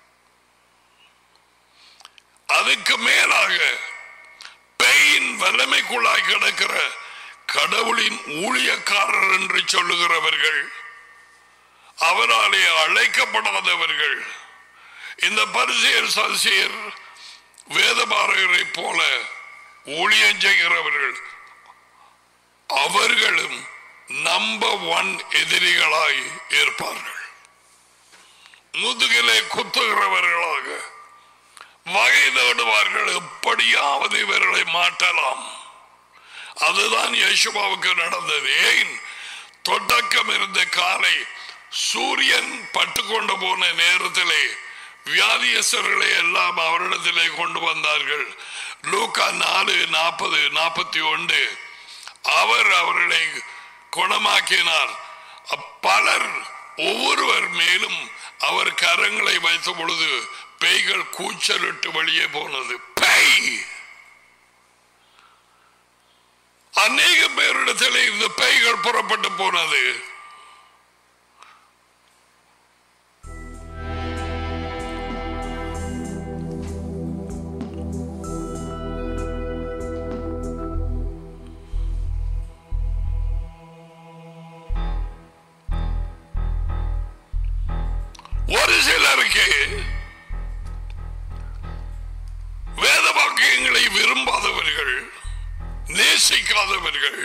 அதுக்கு மேலாக பெயின் வல்லமைக்குள்ளாய் கிடக்கிற கடவுளின் ஊழியக்காரர் என்று சொல்லுகிறவர்கள் அவராலே அழைக்கப்படாதவர்கள் இந்த பரிசெயர் சசியர் வேதபாரகரை போல ஊழியம் செய்கிறவர்கள் அவர்களும் நம்பர் ஒன் எதிரிகளாய் இருப்பார்கள் முதுகிலே குத்துகிறவர்களாக வகை தேடுவார்கள் எப்படியாவது இவர்களை மாட்டலாம் அதுதான் யேசுவாவுக்கு நடந்தது ஏன் தொடக்கம் இருந்த காலை சூரியன் பட்டுக்கொண்டு போன நேரத்திலே வியாதியஸ்தர்களை எல்லாம் அவரிடத்திலே கொண்டு வந்தார்கள் லூக்கா நாலு நாற்பது நாற்பத்தி ஒன்று அவர் அவர்களை குணமாக்கினார் பலர் ஒவ்வொருவர் மேலும் அவர் கரங்களை வைத்த பொழுது பேய்கள் கூச்சலிட்டு வெளியே போனது பேய் அநேக பேரிடத்தில் இந்த பேய்கள் புறப்பட்டு போனது ஒரு சிலருக்கு வேத வாக்கியங்களை விரும்பாதவர்கள் நேசிக்காதவர்கள்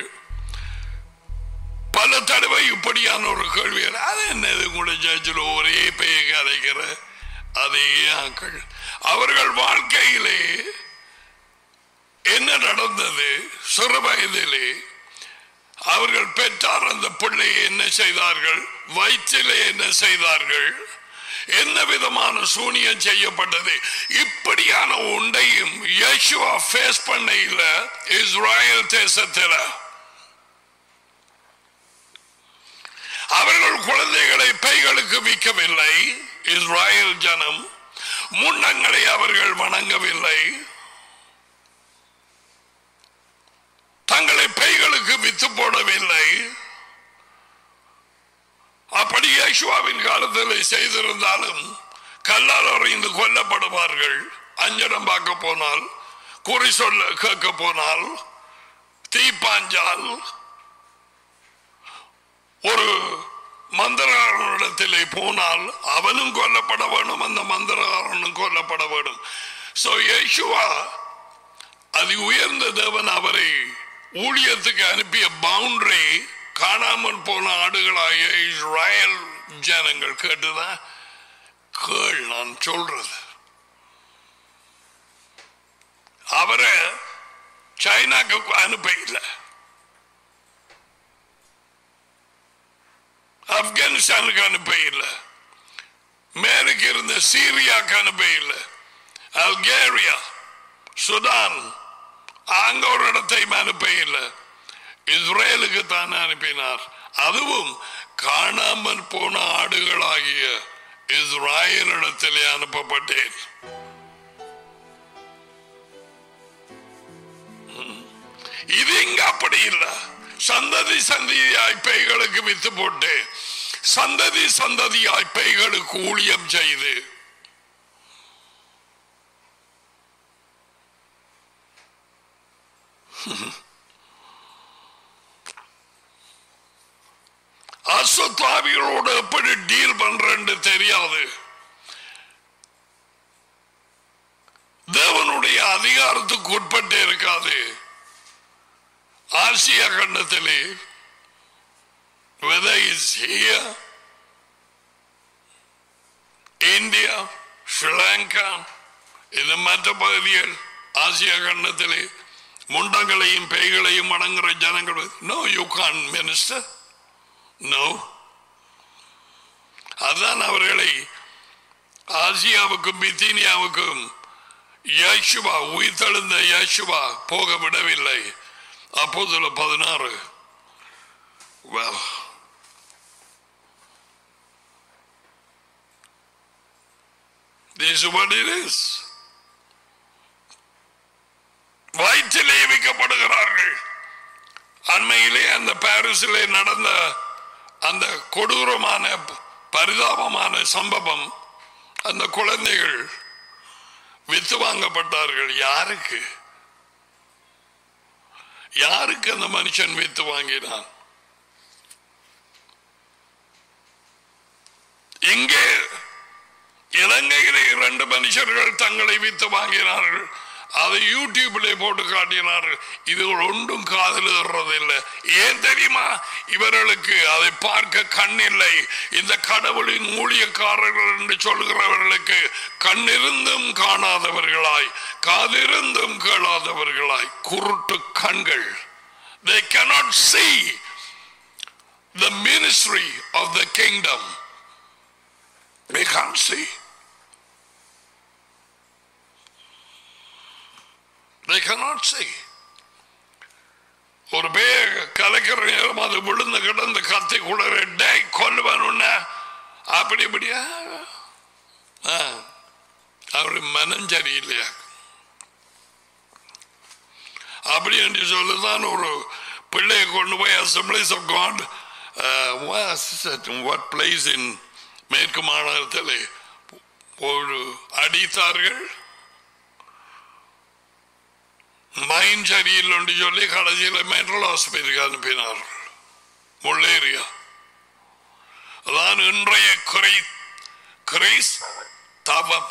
பல தடவை இப்படியான ஒரு கேள்வி அது என்னது கூட ஜட்ஜில் ஒரே பெய கதைக்கிற அதே ஆக்கள் அவர்கள் வாழ்க்கையிலே என்ன நடந்தது சிறு வயதிலே அவர்கள் பெற்றார் அந்த பிள்ளையை என்ன செய்தார்கள் வயிற்றிலே என்ன செய்தார்கள் என்ன விதமான சூனியம் செய்யப்பட்டது இப்படியான ஒன்றையும் யேசுவா ஃபேஸ் பண்ண இல்ல இஸ்ராயல் தேசத்தில் அவர்கள் குழந்தைகளை பைகளுக்கு விற்கவில்லை இஸ்ராயல் ஜனம் முன்னங்களை அவர்கள் வணங்கவில்லை தங்களை பைகளுக்கு வித்து போடவில்லை அப்படி யேசுவாவின் காலத்தில் செய்திருந்தாலும் கல்லால் அறிந்து கொல்லப்படுவார்கள் அஞ்சனம் பார்க்க போனால் குறி சொல்ல கேட்க போனால் தீப்பாஞ்சால் ஒரு மந்திரகாரனிடத்திலே போனால் அவனும் கொல்லப்பட வேணும் அந்த மந்திரகாரனும் கொல்லப்பட வேண்டும் சோ யேசுவா அது உயர்ந்த தேவன் அவரை ஊழியத்துக்கு அனுப்பிய பவுண்டரி காணாமல் போன ஆடுகளாய இஸ்ராயல் ஜனங்கள் கேட்டுதான் கேள் நான் சொல்றது அவரை சைனாக்கு அனுப்ப இல்லை ஆப்கானிஸ்தானுக்கு அனுப்ப இல்லை மேற்கு இருந்த சீரியாக்கு அனுப்ப இல்லை அல்கேரியா சுடான் அங்க ஒரு இடத்தையும் அனுப்ப இல்லை இஸ்ரேலுக்கு தான் அனுப்பினார் அதுவும் காணாமல் போன ஆடுகளாகிய இஸ்ராயலிடத்திலே அனுப்பப்பட்டேன் இது இங்க அப்படி இல்லை சந்ததி சந்ததியாய் பேய்களுக்கு வித்து போட்டு சந்ததி சந்ததியாய் பேய்களுக்கு ஊழியம் செய்து அசுத்தாவிகளோடு எப்படி டீல் பண்றேன்னு தெரியாது அதிகாரத்துக்கு உட்பட்டு இருக்காது ஆசியா கண்டத்திலே whether it's here India Sri Lanka இது மற்ற பகுதிகள் ஆசியா கண்டத்திலே முண்டங்களையும் பேய்களையும் வணங்குற ஜனங்கள் no you can minister no அதான் அவர்களை ஆசியாவுக்கும் பித்தீனியாவுக்கும் யேசுவா உயிர்த்தெழுந்த யேசுவா போக விடவில்லை அப்போதுல பதினாறு well this is what it is வயிற்றிலே வைக்கப்படுகிறார்கள் அண்மையிலே அந்த பாரிஸிலே நடந்த அந்த கொடூரமான பரிதாபமான சம்பவம் அந்த குழந்தைகள் வித்து வாங்கப்பட்டார்கள் யாருக்கு யாருக்கு அந்த மனுஷன் வித்து வாங்கினான் இங்கே இலங்கையிலே இரண்டு மனுஷர்கள் தங்களை வித்து வாங்கினார்கள் அதை யூடியூப்ல போட்டு காட்டினார்கள் இது ஒன்றும் காதல் ஏறுறதில்லை ஏன் தெரியுமா இவர்களுக்கு அதை பார்க்க கண் இல்லை இந்த கடவுளின் ஊழியக்காரர்கள் என்று சொல்கிறவர்களுக்கு கண்ணிருந்தும் காணாதவர்களாய் காதிருந்தும் கேளாதவர்களாய் குருட்டு கண்கள் they cannot see the ministry of the kingdom they can't see they cannot see ஒரு பேர் கலக்கிற நேரம் அது விழுந்து கிடந்து கத்தி குளற டே கொல்லுவான் உன்ன அப்படி இப்படியா ஆ, அவரு மனம் சரியில்லையா அப்படி என்று சொல்லுதான் ஒரு பிள்ளையை கொண்டு போய் assemblies of God what place in மேற்கு மாநிலத்தில் ஒரு அடித்தார்கள் மைண்ட் சரியில்லை என்று சொல்லி கடைசியில் மென்டல் ஹாஸ்பிட்டலுக்கு அனுப்பினார்கள் முள்ளேரியா அதான் இன்றைய குறை கிரைஸ் தவம்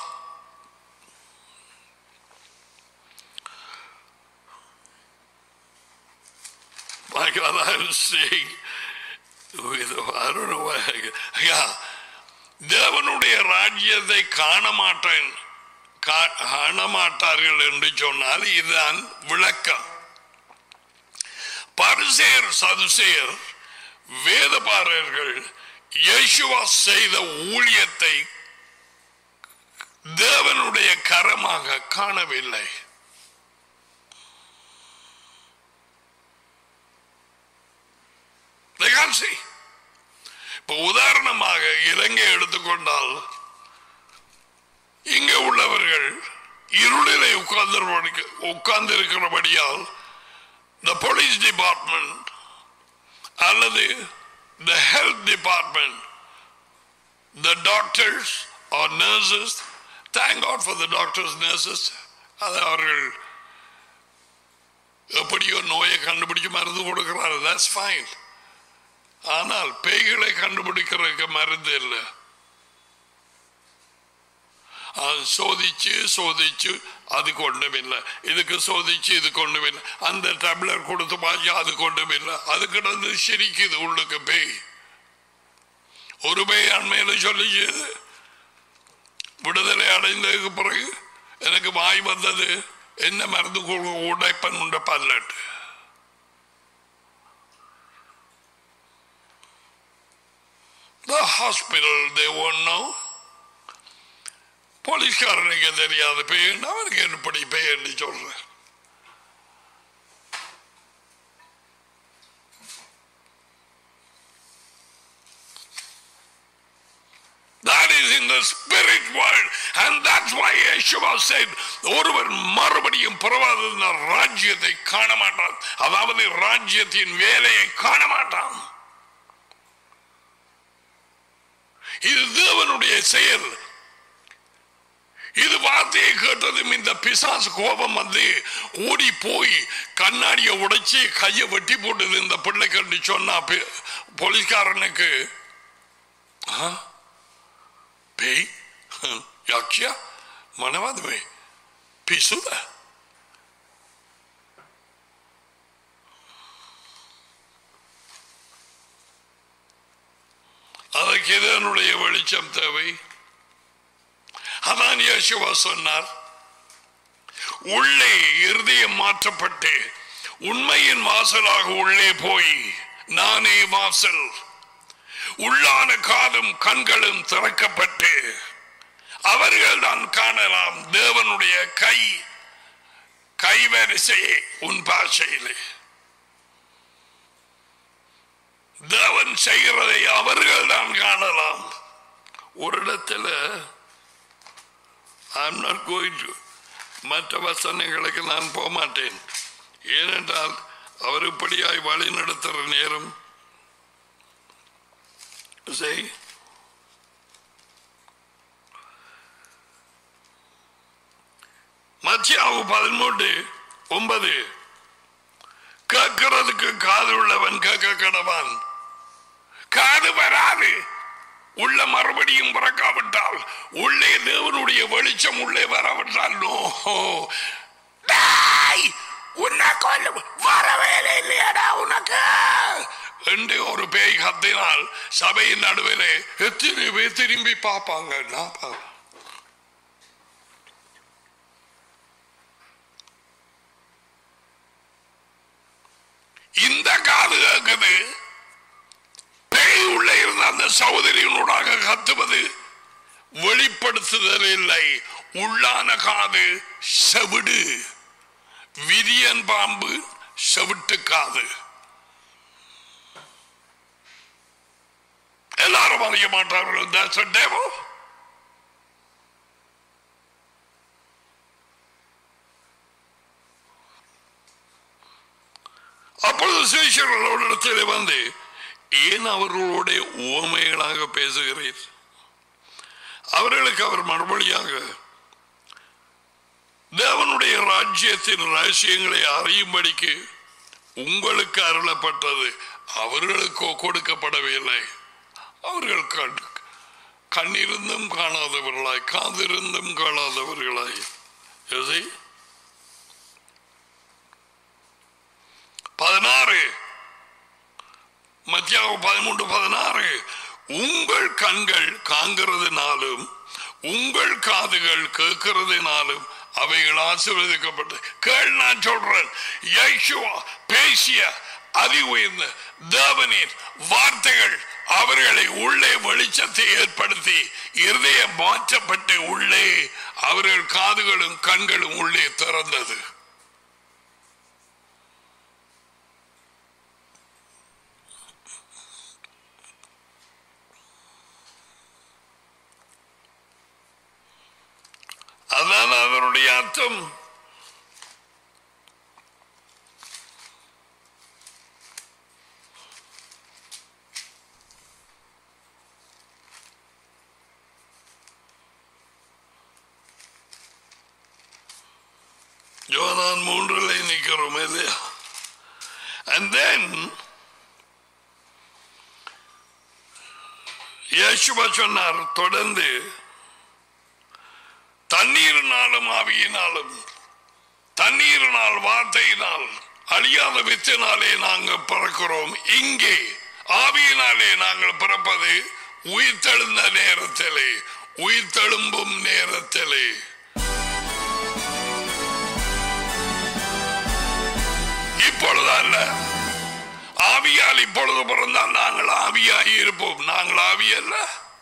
My God, I'm seeing with I don't know why. I- Yeah. தேவனுடைய ராஜ்யத்தை காண மாட்டேன் கா- காண மாட்டார்கள் என்று சொன்னால் இதுதான் விளக்கம் பரிசேர் சதுசேர் வேதபாரர்கள் இயேசுவா செய்த ஊழியத்தை தேவனுடைய கரமாக காணவில்லை They can't see. இப்ப உதாரணமாக இலங்கை எடுத்துக்கொண்டால் இங்கே உள்ளவர்கள் இருளிலே உட்கார்ந்து உட்கார்ந்து இருக்கிறபடியால் the police department அல்லது the health department the doctors or nurses thank God for the doctors nurses அது அவர்கள் எப்படியோ நோயை கண்டுபிடிச்சு மருந்து கொடுக்கிறாரு that's fine ஆனால் பேய்களை கண்டுபிடிக்கிறதுக்கு மருந்து இல்லை அது சோதிச்சு சோதிச்சு அது கொண்டுமில்லை இதுக்கு சோதிச்சு இது கொண்டுமில்லை அந்த டேப்லெட் கொடுத்து பாய்ச்சி அது கொண்டுமில்லை அது கிடந்து சிரிக்குது உள்ளுக்கு பேய் ஒரு பேய் அண்மையில சொல்லிச்சு விடுதலை அடைந்ததுக்கு பிறகு எனக்கு வாய் வந்தது என்ன மருந்து கொடு- உடைப்பன் உண்ட பல்லட்டு The hospital, they won't know. போலீஸ்காரனுக்கு தெரியாத பேன் அவனுக்கு எப்படி பேன்னு சொல்றேன் That is in the spirit world and that's why Yeshua said ஒருவர் மறுபடியும் பிறவாத ராஜ்யத்தை காண மாட்டான் அதாவது ராஜ்யத்தின் வேலையை காண மாட்டான் இது தேவனுடைய செயல் இது வார்த்தையை கேட்டதும் இந்த பிசாசு கோபம் வந்து ஓடி போய் கண்ணாடியை உடைச்சு கையை வெட்டி போட்டது இந்த பிள்ளை கண்டு சொன்னா பி- போலீஸ்காரனுக்கு ஆ? பேய் யாக்கியா மனவாதமே பிசுத உனக்கு இதனுடைய வெளிச்சம் தேவை அதான் யேசுவா சொன்னார் உள்ளே இருதயம் மாற்றப்பட்டு உண்மையின் வாசலாக உள்ளே போய் நானே வாசல் உள்ளான காதும் கண்களும் திறக்கப்பட்டு அவர்கள் தான் காணலாம் தேவனுடைய கை கைவரிசையை உன் பாஷையிலே தேவன் செய்கிறதை அவர்கள் தான் காணலாம் ஒரு இடத்துல I'm not going to மற்ற வசனங்களுக்கு நான் போக மாட்டேன் ஏனென்றால் அவர் இப்படியாய் வழி நடத்துகிற நேரம் செய் மத்தியாவு பதிமூன்று ஒன்பது கேட்கிறதுக்கு காது உள்ளவன் கேட்க கடவான் காது வராது உள்ள மறுபடியும் பிறக்காவிட்டால் உள்ளே தேவனுடைய வெளிச்சம் உள்ளே வராவிட்டால் நோ டேய், உன்னை கொல்ல வர வேலை இல்லையாடா உனக்கு என்று ஒரு பேய் கத்தினால் சபையின் நடுவிலே எத்தனை பேர் திரும்பி பார்ப்பாங்க நான் பா- இந்த காது கேட்குது பேய் உள்ள இருந்த அந்த சகோதரியினூடாக கத்துவது வெளிப்படுத்துதல் இல்லை உள்ளான காது செவிடு விரியன் பாம்பு செவிட்டு காது எல்லாரும் அறிய மாட்டார்கள் That's a devil. அப்பொழுது சேஷர்களோட வந்து ஏன் அவர்களோட உவமைகளாக பேசுகிறீர் அவர்களுக்கு அவர் மறுபடியாக தேவனுடைய ராஜ்யத்தின் ரகசியங்களை அறியும்படிக்கு உங்களுக்கு அருளப்பட்டது அவர்களுக்கோ கொடுக்கப்படவில்லை அவர்கள் கண் கண்ணிருந்தும் காணாதவர்களாய் காதிருந்தும் காணாதவர்களாய் எதை பதினாறு மத்தியாவு பதிமூன்று பதினாறு உங்கள் கண்கள் காண்கிறதுனாலும் உங்கள் காதுகள் கேட்கிறதுனாலும் அவைகள் ஆசீர்வதிக்கப்பட்டு கேள் நான் சொல்றேன் யேசுவா பேசிய அதி உயர்ந்த தேவனின் வார்த்தைகள் அவர்களை உள்ளே வெளிச்சத்தை ஏற்படுத்தி இருதயம் மாற்றப்பட்டு உள்ளே அவர்கள் காதுகளும் கண்களும் உள்ளே திறந்தது அதான் அதனுடைய அர்த்தம் யோனான் மூன்றிலே நிற்கிறோம் இல்லையா and then யேசுவா சொன்னார் தொடர்ந்து தண்ணீரினாலும் ஆவியினாலும் தண்ணீரினால் வார்த்தையினால் அழியாத வித்தினாலே நாங்கள் பிறக்கிறோம் இங்கே ஆவியினாலே நாங்கள் பிறப்பது உயிர்த்தெழுந்த நேரத்திலே உயிர்த்தெழும்பும் நேரத்திலே இப்பொழுது அல்ல ஆவியால் இப்பொழுது பிறந்தால் நாங்கள் ஆவியாகி இருப்போம் நாங்கள் ஆவி அல்ல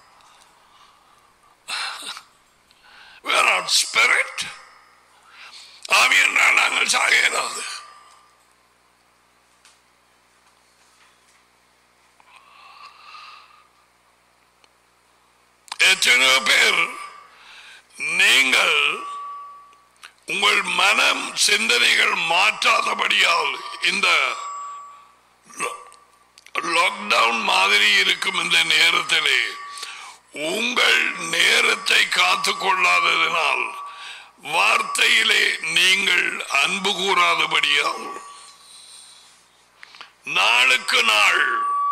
We are not spirit. ஆவி என்றால் நாங்கள் சாக இயலாது எத்தனையோ பேர் நீங்கள் உங்கள் மனம் சிந்தனைகள் மாற்றாதபடியால் இந்த லாக்டவுன் மாதிரி இருக்கும் இந்த நேரத்திலே உங்கள் நேரத்தை காத்து கொள்ளாததினால் வார்த்தையிலே நீங்கள் அன்பு கூறாதபடியால் நாளுக்கு நாள்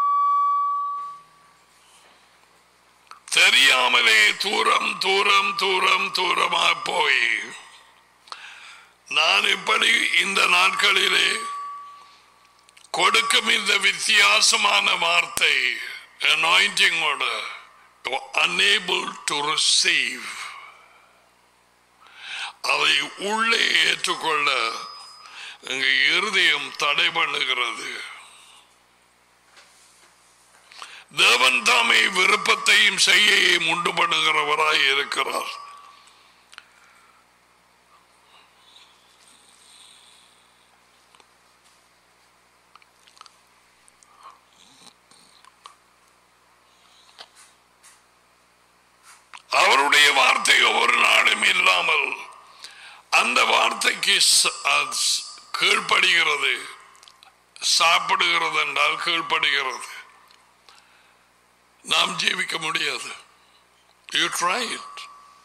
தெரியாமலே தூரம் தூரம் தூரம் தூரமா போய் நான் இப்படி இந்த நாட்களிலே கொடுக்கும் இந்த வித்தியாசமான வார்த்தை anointing ஓட unable to receive அதை உள்ளே ஏற்றுக்கொள்ள எங்க இருதயம் தடை பண்ணுகிறது தேவன் தாமே விருப்பத்தையும் செய்யையும் உண்டு பண்ணுகிறவராய் இருக்கிறார் அவருடைய வார்த்தை ஒவ்வொரு நாளும் இல்லாமல் அந்த வார்த்தைக்கு ச- அது ஸ்- கீழ்ப்படுகிறது சாப்பிடுகிறது என்றால் கீழ்ப்படுகிறது நாம் ஜீவிக்க முடியாது யூ ட்ரை இட்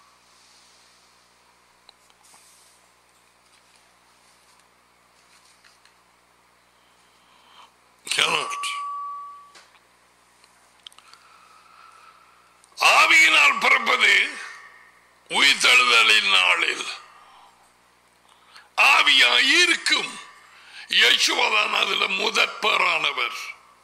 cannot ஆவியினால் பிறப்பது உயிர்த்தெழுதலின் நாளில் ஆவியாய் இருக்கும் யேசுவதான் அதுல முதற்பேரானவர்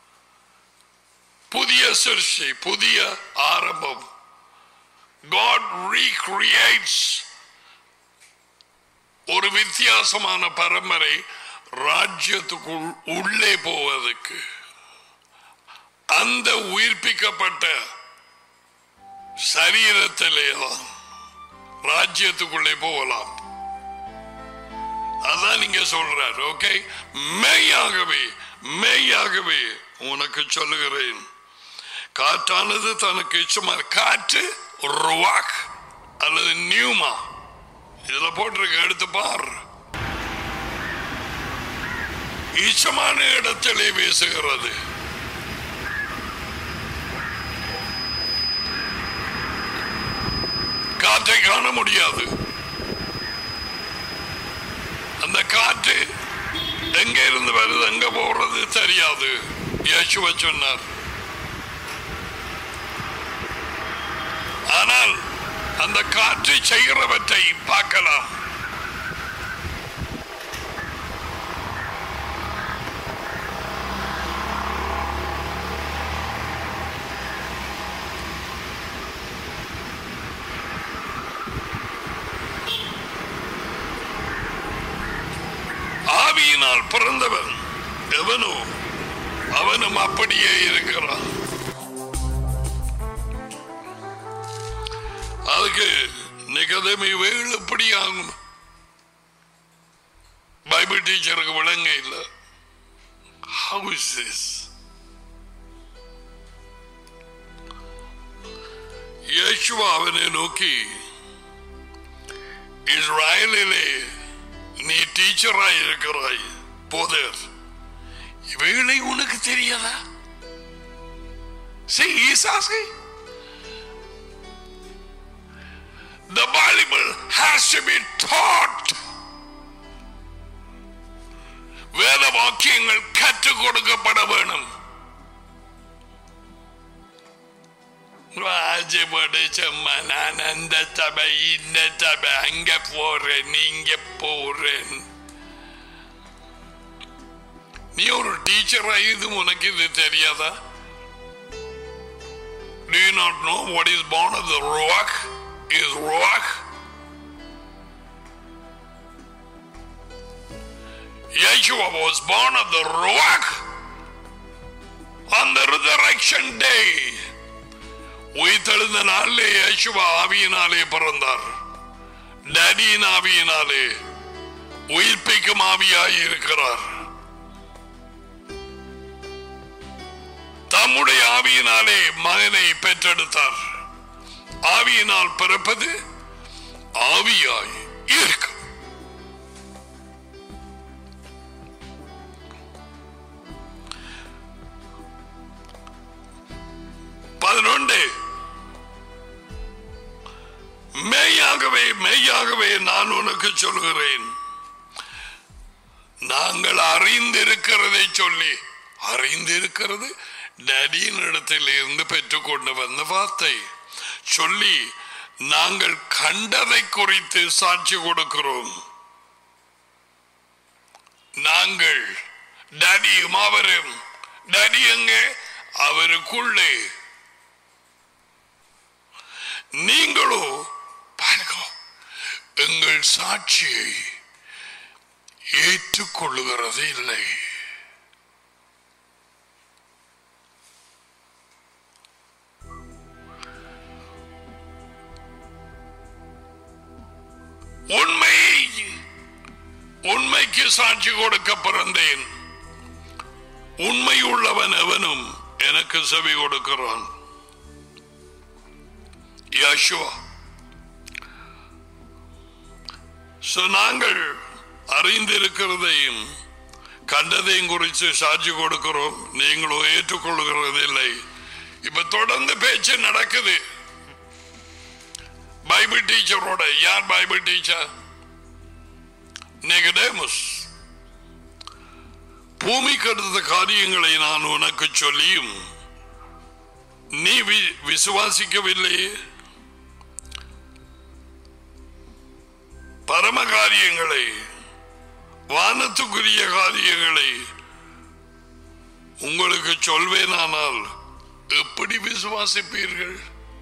புதிய சிருஷ்டி புதிய ஆரம்பம் God recreates ஒரு வித்தியாசமான பரம்பரை ராஜ்யத்துக்குள் உள்ளே போவதற்கு அந்த உயிர்ப்பிக்கப்பட்ட சரீரத்திலே தான் ராஜ்யத்துக்குள்ளே போகலாம் அதான் நீங்க சொல்றார் ஓகே மெய்யாகவே மெய்யாகவே உனக்கு சொல்லுகிறேன் காற்றானது தனக்கு இச்சமா காற்று ருவாக் அல்லது நியூமா இதுல போட்டிருக்க எடுத்து பார் இச்சமான இடத்திலே வீசுகிறது காற்றை காண முடியாது அந்த காற்று எங்க இருந்து வருது எங்க போறது தெரியாது இயேசுவ சொன்னார் ஆனால் அந்த காற்று செய்கிறவற்றை பார்க்கலாம் ஆவியினால் பிறந்தவன் எவனோ அவனும் அப்படியே இருக்கிறான் அதுக்கு நிகதமி வேள் எப்படி ஆகும் பைபிள் டீச்சருக்கு விளங்க இல்லை How is this? இயேசுவா அவனை நோக்கி இஸ்ராயலிலே நீ டீச்சராய் இருக்கிறாய் போதர் இவைகளை உனக்கு தெரியாதா See, he's asking. The Bible has to be taught. வேத வாக்கியங்கள் கற்றுக் கொடுக்கப்பட வேணும் ராஜபடு சும்மா நான் அந்த சபை இந்த சபை அங்க போறேன் நீங்க போறேன் நீ ஒரு டீச்சரா இது உனக்கு இது தெரியாதா Do you not know what is born of the rock is rock? Yeshua was born of the rock on the resurrection day. உயிர்த்தெழுந்த நாளிலே யேசுவா ஆவியினாலே பிறந்தார் டடியின் ஆவியினாலே உயிர்ப்பிக்கும் ஆவியாய் இருக்கிறார் தம்முடைய ஆவியினாலே மகனை பெற்றெடுத்தார் ஆவியினால் பிறப்பது ஆவியாய் இருக்கும் பதினொன்று மெய்யாகவே மெய்யாகவே நான் உனக்கு சொல்கிறேன் நாங்கள் அறிந்திருக்கிறதை சொல்லி அறிந்திருக்கிறது டடியின் இடத்தில் இருந்து பெற்றுக்கொண்டு வந்த வார்த்தை சொல்லி நாங்கள் கண்டதை குறித்து சாட்சி கொடுக்கிறோம் நாங்கள் டடியும் அவரும் டடி எங்கே அவருக்குள்ளே நீங்களோ பாருங்க எங்கள் சாட்சியை ஏற்றுக்கொள்ளுகிறது இல்லை உண்மை உண்மைக்கு சாட்சி கொடுக்க பிறந்தேன் உண்மை உள்ளவன் எவனும் எனக்கு செவி கொடுக்கிறான் யேசுவா So, நாங்கள் அறிந்திருக்கிறதையும் கண்டதையும் குறித்து சாட்சி கொடுக்கிறோம் நீங்களோ ஏற்றுக்கொள்கிறது இல்லை இப்ப தொடர்ந்து பேச்சு நடக்குது பைபிள் டீச்சரோட யார் பைபிள் டீச்சர் நிகடேமஸ் பூமிக்கு அடுத்த காரியங்களை நான் உனக்கு சொல்லியும் நீ வி- விசுவாசிக்கவில்லையே பரம காரியங்களை வானத்துக்குரிய காரியங்களை உங்களுக்கு சொல்வேனானால் எப்படி விசுவாசிப்பீர்கள்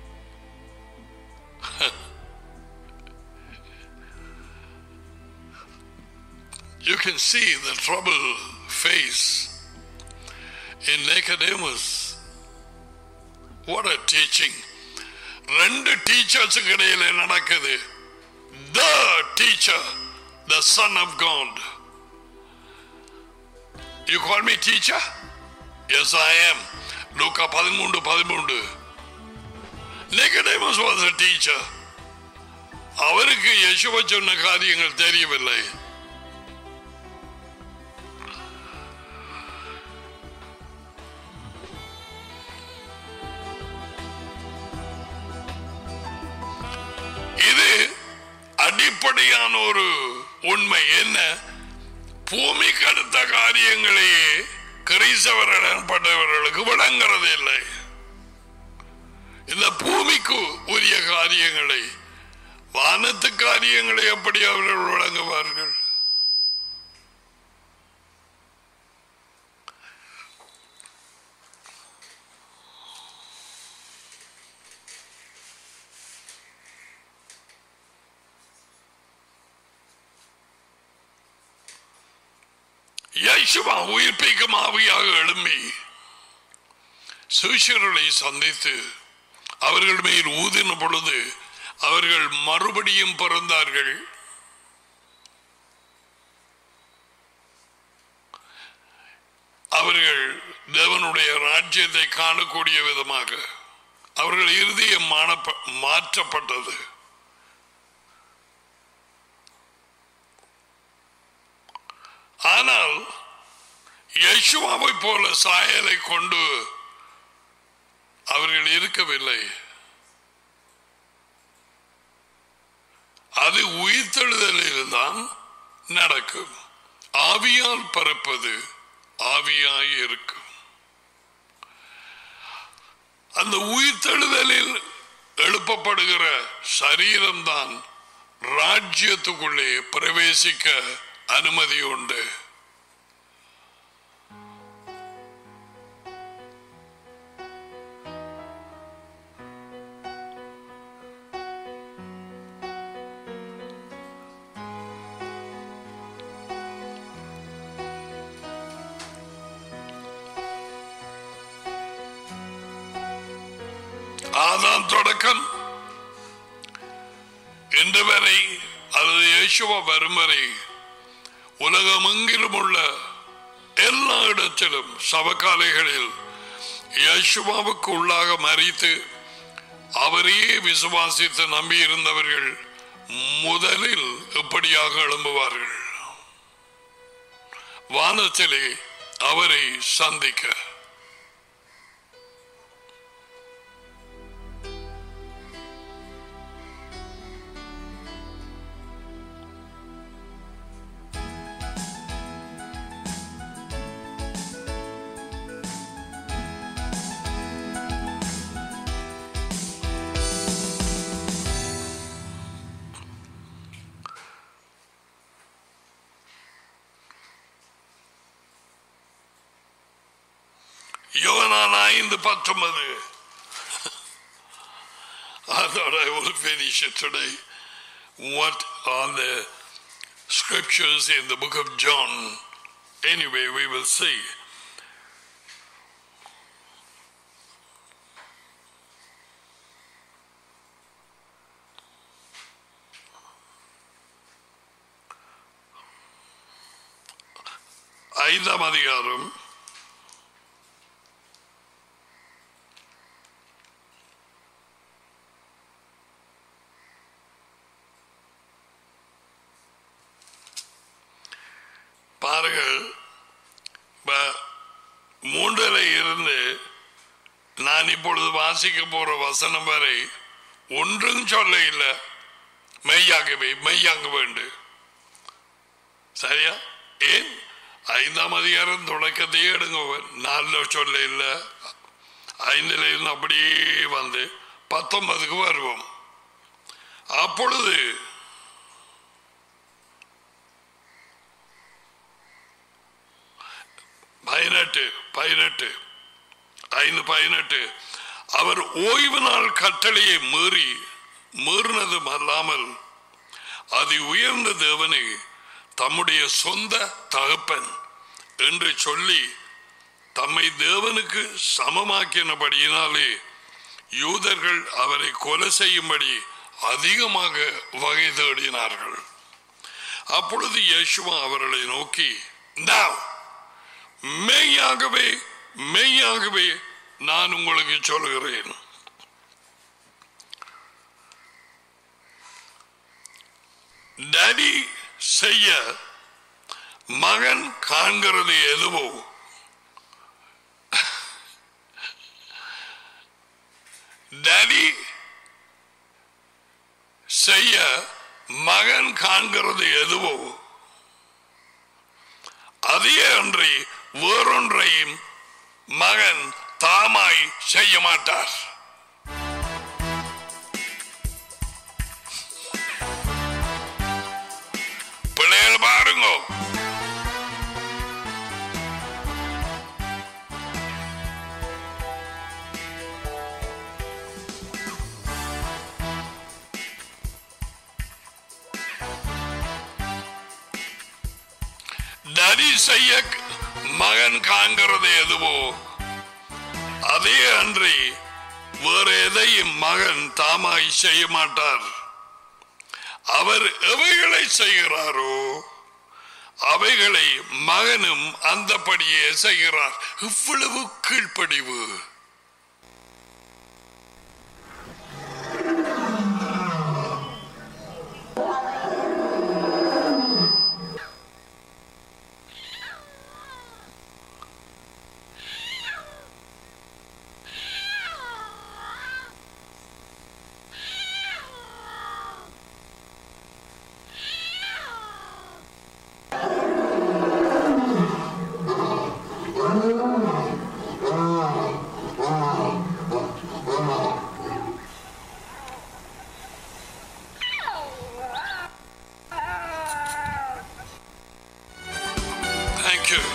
You can see the trouble face in Nicodemus. What a teaching. ரெண்டு டீச்சர்ஸுக்கு இடையில நடக்குது the teacher the son of god you call me teacher yes i am லூக்கா பதிமூன்று பதிமூன்று Nicodemus was a teacher அவருக்கு யசுவ சொன்ன காரியங்கள் தெரியவில்லை இது அடிப்படையான ஒரு உண்மை என்ன பூமிக்கு அடுத்த காரியங்களையே கிறிஸ்தவர்களப்பட்டவர்களுக்கு விளங்குறது இல்லை இந்த பூமிக்கு உரிய காரியங்களை வானத்து காரியங்களை எப்படி அவர்கள் விளங்குவார்கள் யேசுவா உயிர்ப்பிக்கும் ஆவியாக எழும்பி சிஷியர்களை சந்தித்து அவர்கள் மேல் ஊதின பொழுது அவர்கள் மறுபடியும் பிறந்தார்கள் அவர்கள் தேவனுடைய ராஜ்யத்தை காணக்கூடிய விதமாக அவர்கள் இருதயம் மானப்ப- மாற்றப்பட்டது ஆனால் யேசுவாவை போல சாயலை கொண்டு அவர்கள் இருக்கவில்லை அது உயிர்த்தெழுதலில் தான் நடக்கும் ஆவியால் பறப்பது ஆவியாய் இருக்கும் அந்த உயிர்த்தெழுதலில் எழுப்பப்படுகிற சரீரம்தான் ராஜ்யத்துக்குள்ளே பிரவேசிக்க அனுமதி உண்டு ஆதாம் தொடக்கம் இன்று வரை அல்லது இயேசுவா வரும் வரை உலகமெங்கிலும் உள்ள எல்லா இடத்திலும் சபக்காலைகளில் யேசுவாவுக்கு உள்ளாக மறித்து அவரையே விசுவாசித்து நம்பியிருந்தவர்கள் முதலில் இப்படியாக எழும்புவார்கள் வானத்திலே அவரை சந்திக்க யோனான் ஐந்து பத்தொன்பது I thought I will finish it today. What are the scriptures in the book of John? Anyway, we will see. ஐந்தாம் அதிகாரம் பாருங்கள் ப- மூன்றில் இருந்து நான் இப்பொழுது வாசிக்க போற வசனம் வரை ஒன்றும் சொல்ல இல்லை மெய்யாகவே மெய்யாக வேண்டு சரியா ஏன் ஐந்தாம் அதிகாரம் தொடக்கத்தையே எடுங்க நாலுல சொல்ல இல்லை ஐந்துல இருந்து அப்படியே வந்து பத்தொன்பதுக்கு வருவோம் அப்பொழுது பதினெட்டு பதினெட்டு ஐந்து பதினெட்டு அவர் ஓய்வு நாள் கட்டளையை மீறி மீறினதும் அல்லாமல் அதி உயர்ந்த தேவனை தம்முடைய சொந்த தகப்பன் என்று சொல்லி தம்மை தேவனுக்கு சமமாக்கினபடியினாலே யூதர்கள் அவரை கொலை செய்யும்படி அதிகமாக வகை தேடினார்கள் அப்பொழுது இயேசுவா அவர்களை நோக்கி "Now, மெய்யாகவே மெய்யாகவே நான் உங்களுக்கு சொல்கிறேன் டடி செய்ய மகன் காண்கிறது எதுவோ டடி செய்ய மகன் காண்கிறது எதுவோ அதே அன்றி வேறொன்றையும் மகன் தாமாய் செய்ய மாட்டார் பிள்ளைகள் பாருங்க நரி செய்ய மகன் காண்கிறது எதுவோ அதே அன்றி வேற எதையும் மகன் தாமாய் செய்ய மாட்டார் அவர் எவைகளை செய்கிறாரோ அவைகளை மகனும் அந்தபடியே செய்கிறார் இவ்வளவு கீழ்ப்படிவு Thank you.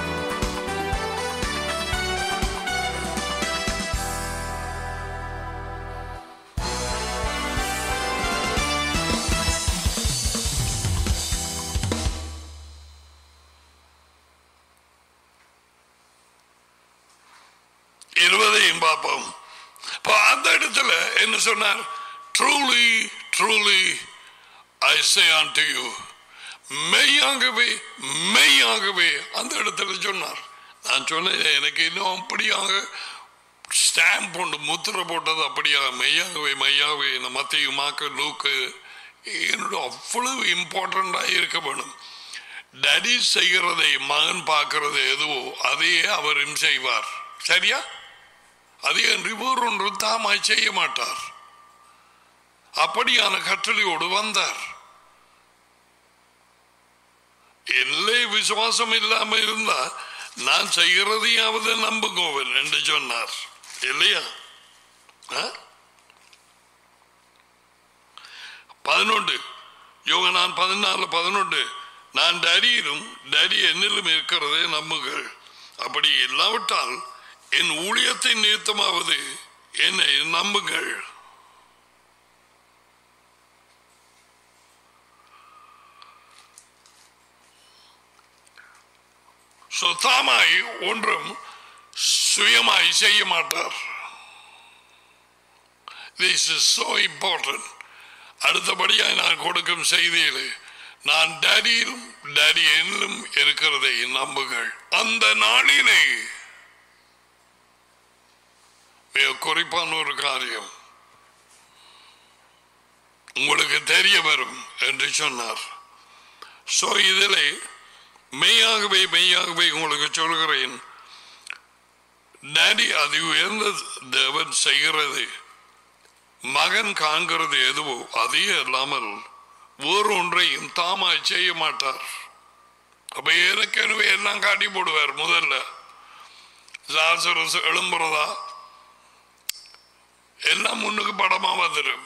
இருபதையும் பார்ப்போம் இப்போ அந்த இடத்துல என்ன சொன்னார் truly truly I say unto you மெய்யாகவே மெய்யாகவே அந்த இடத்துல சொன்னார் நான் சொன்னேன் எனக்கு இன்னும் அப்படியாக ஸ்டாம்ப் போட்டு முத்திரை போட்டது அப்படியா மெய்யாகவே மெய்யாகவே இந்த மத்திய மாக்க லூக்கு என்னோட அவ்வளவு இம்பார்ட்டண்டாக இருக்க வேணும் டடி செய்கிறதை மகன் பார்க்கிறது எதுவோ அதையே அவரும் செய்வார் சரியா அதே அன்றி வேறொன்று தாமாய் செய்ய மாட்டார் அப்படியான கட்டளையோடு வந்தார் இல்லை விசுவாசம் இல்லாம இருந்தா நான் செய்கிறதையாவது நம்புங்கோவன் என்று சொன்னார் இல்லையா ஆ? பதினொன்று யோகனான் பதினாலு பதினொன்று நான் டரியிலும் டரி என்னிலும் இருக்கிறதே நம்புங்கள் அப்படி இல்லாவிட்டால் என் ஊழியத்தின் நிறுத்தமாவது என்னை நம்புங்கள் So, தாமாய் ஒன்றும் சுயமாய் செய்ய மாட்டார் திஸ் இஸ் so important அடுத்தபடியாய் நான் கொடுக்கும் செய்தியில் நான் டேடியிலும் டேடி என்னிலும் இருக்கிறதை நம்புங்கள் அந்த நாளிலே மிக குறிப்பான ஒரு காரியம் உங்களுக்கு தெரிய வரும் என்று சொன்னார் சோ இதிலே மெய்யாகவே மெய்யாகவே உங்களுக்கு சொல்கிறேன் டேடி அது உயர்ந்த தேவன் செய்கிறது மகன் காண்கிறது எதுவோ அதே இல்லாமல் வேறொன்றையும் தாமாய் செய்ய மாட்டார் அப்ப ஏற்கனவே எல்லாம் காட்டி போடுவார் முதல்ல லாசரஸ் எழும்புறதா எல்லாம் முன்னுக்கு படமா வந்துடும்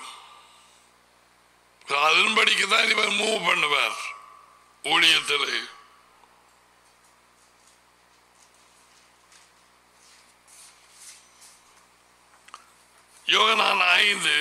அதன்படிக்கு தான் இவர் மூவ் பண்ணுவார் ஊழியத்தில் யோகனான் ஐந்து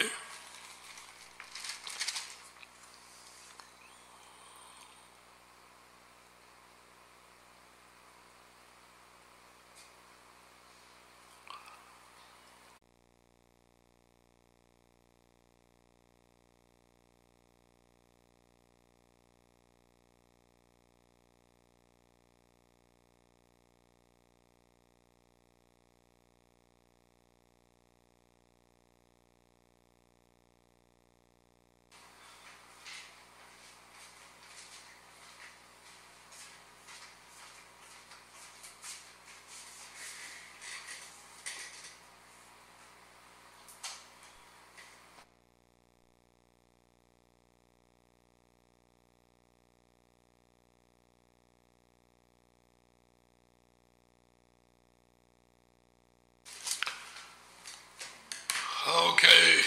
Okay.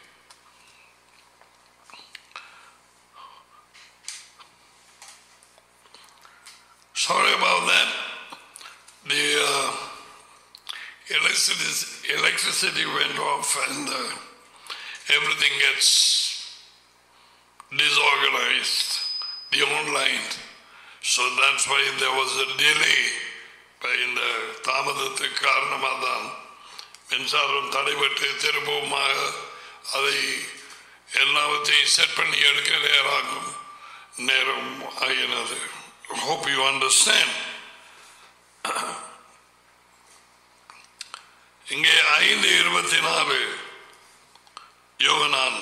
Sorry about that. The uh, electricity, electricity went off and uh, everything gets disorganized, the online. So that's why there was a delay இந்த தாமதத்துக்கு காரணமாக தான் மின்சாரம் தடைபட்டு திரும்பவுமாக அதை எல்லாவற்றையும் செட் பண்ணி எடுக்க நேராகும் நேரம் ஆகினது ஹோப் யூ அண்டர்ஸ்டாண்ட் இங்கே ஐந்து இருபத்தி நாலு யோகனான்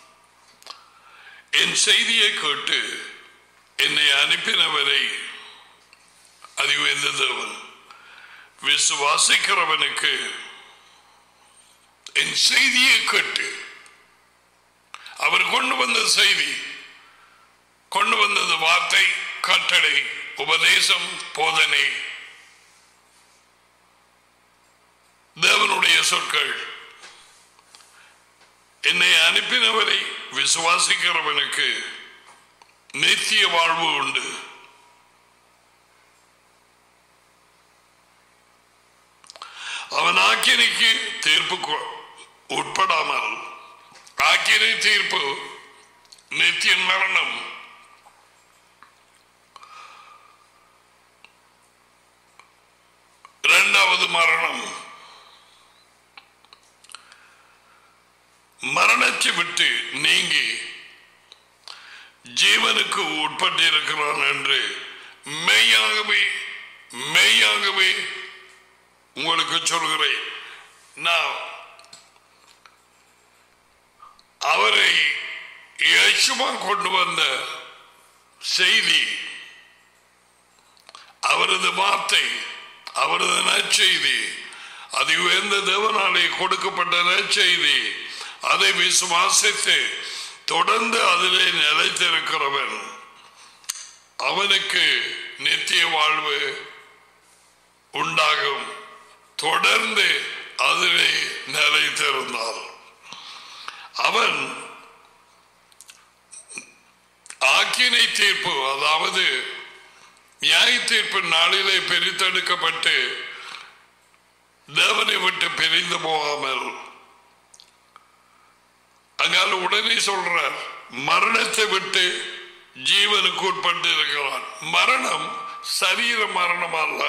என் செய்தியை கேட்டு என்னை அனுப்பினவரை அது எந்த தேவன் விசுவாசிக்கிறவனுக்கு என் செய்தியை கேட்டு அவர் கொண்டு வந்த செய்தி கொண்டு வந்தது வார்த்தை கட்டளை உபதேசம் போதனை தேவனுடைய சொற்கள் என்னை அனுப்பினவரை விசுவாசிக்கிறவனுக்கு நித்திய வாழ்வு உண்டு அவன் ஆக்கினைக்கு தீர்ப்பு கொ- உட்படாமல் ஆக்கினை தீர்ப்பு நித்திய மரணம் இரண்டாவது மரணம் மரணத்தை விட்டு நீங்கி ஜீவனுக்கு உட்பட்டிருக்கிறான் என்று மெய்யாகவே மெய்யாகவே உங்களுக்கு சொல்கிறேன் நான் அவரை யேசுவா கொண்டு வந்த செய்தி அவரது வார்த்தை அவரது நற்செய்தி அது உயர்ந்த தேவனாலே கொடுக்கப்பட்ட நற்செய்தி அதை விசுவாசித்து தொடர்ந்து அதிலே நிலைத்திருக்கிறவன் அவனுக்கு நித்திய வாழ்வு உண்டாகும் தொடர்ந்து அதிலே நிலைத்திருந்தார் அவன் ஆக்கினை தீர்ப்பு அதாவது நியாய தீர்ப்பு நாளிலே பிரித்தெடுக்கப்பட்டு தேவனை விட்டு பிரிந்து போகாமல் அங்கால உடனே சொல்றார் மரணத்தை விட்டு ஜீவனுக்கு உட்பட்டு இருக்கிறான் மரணம் சரீர மரணம் அல்ல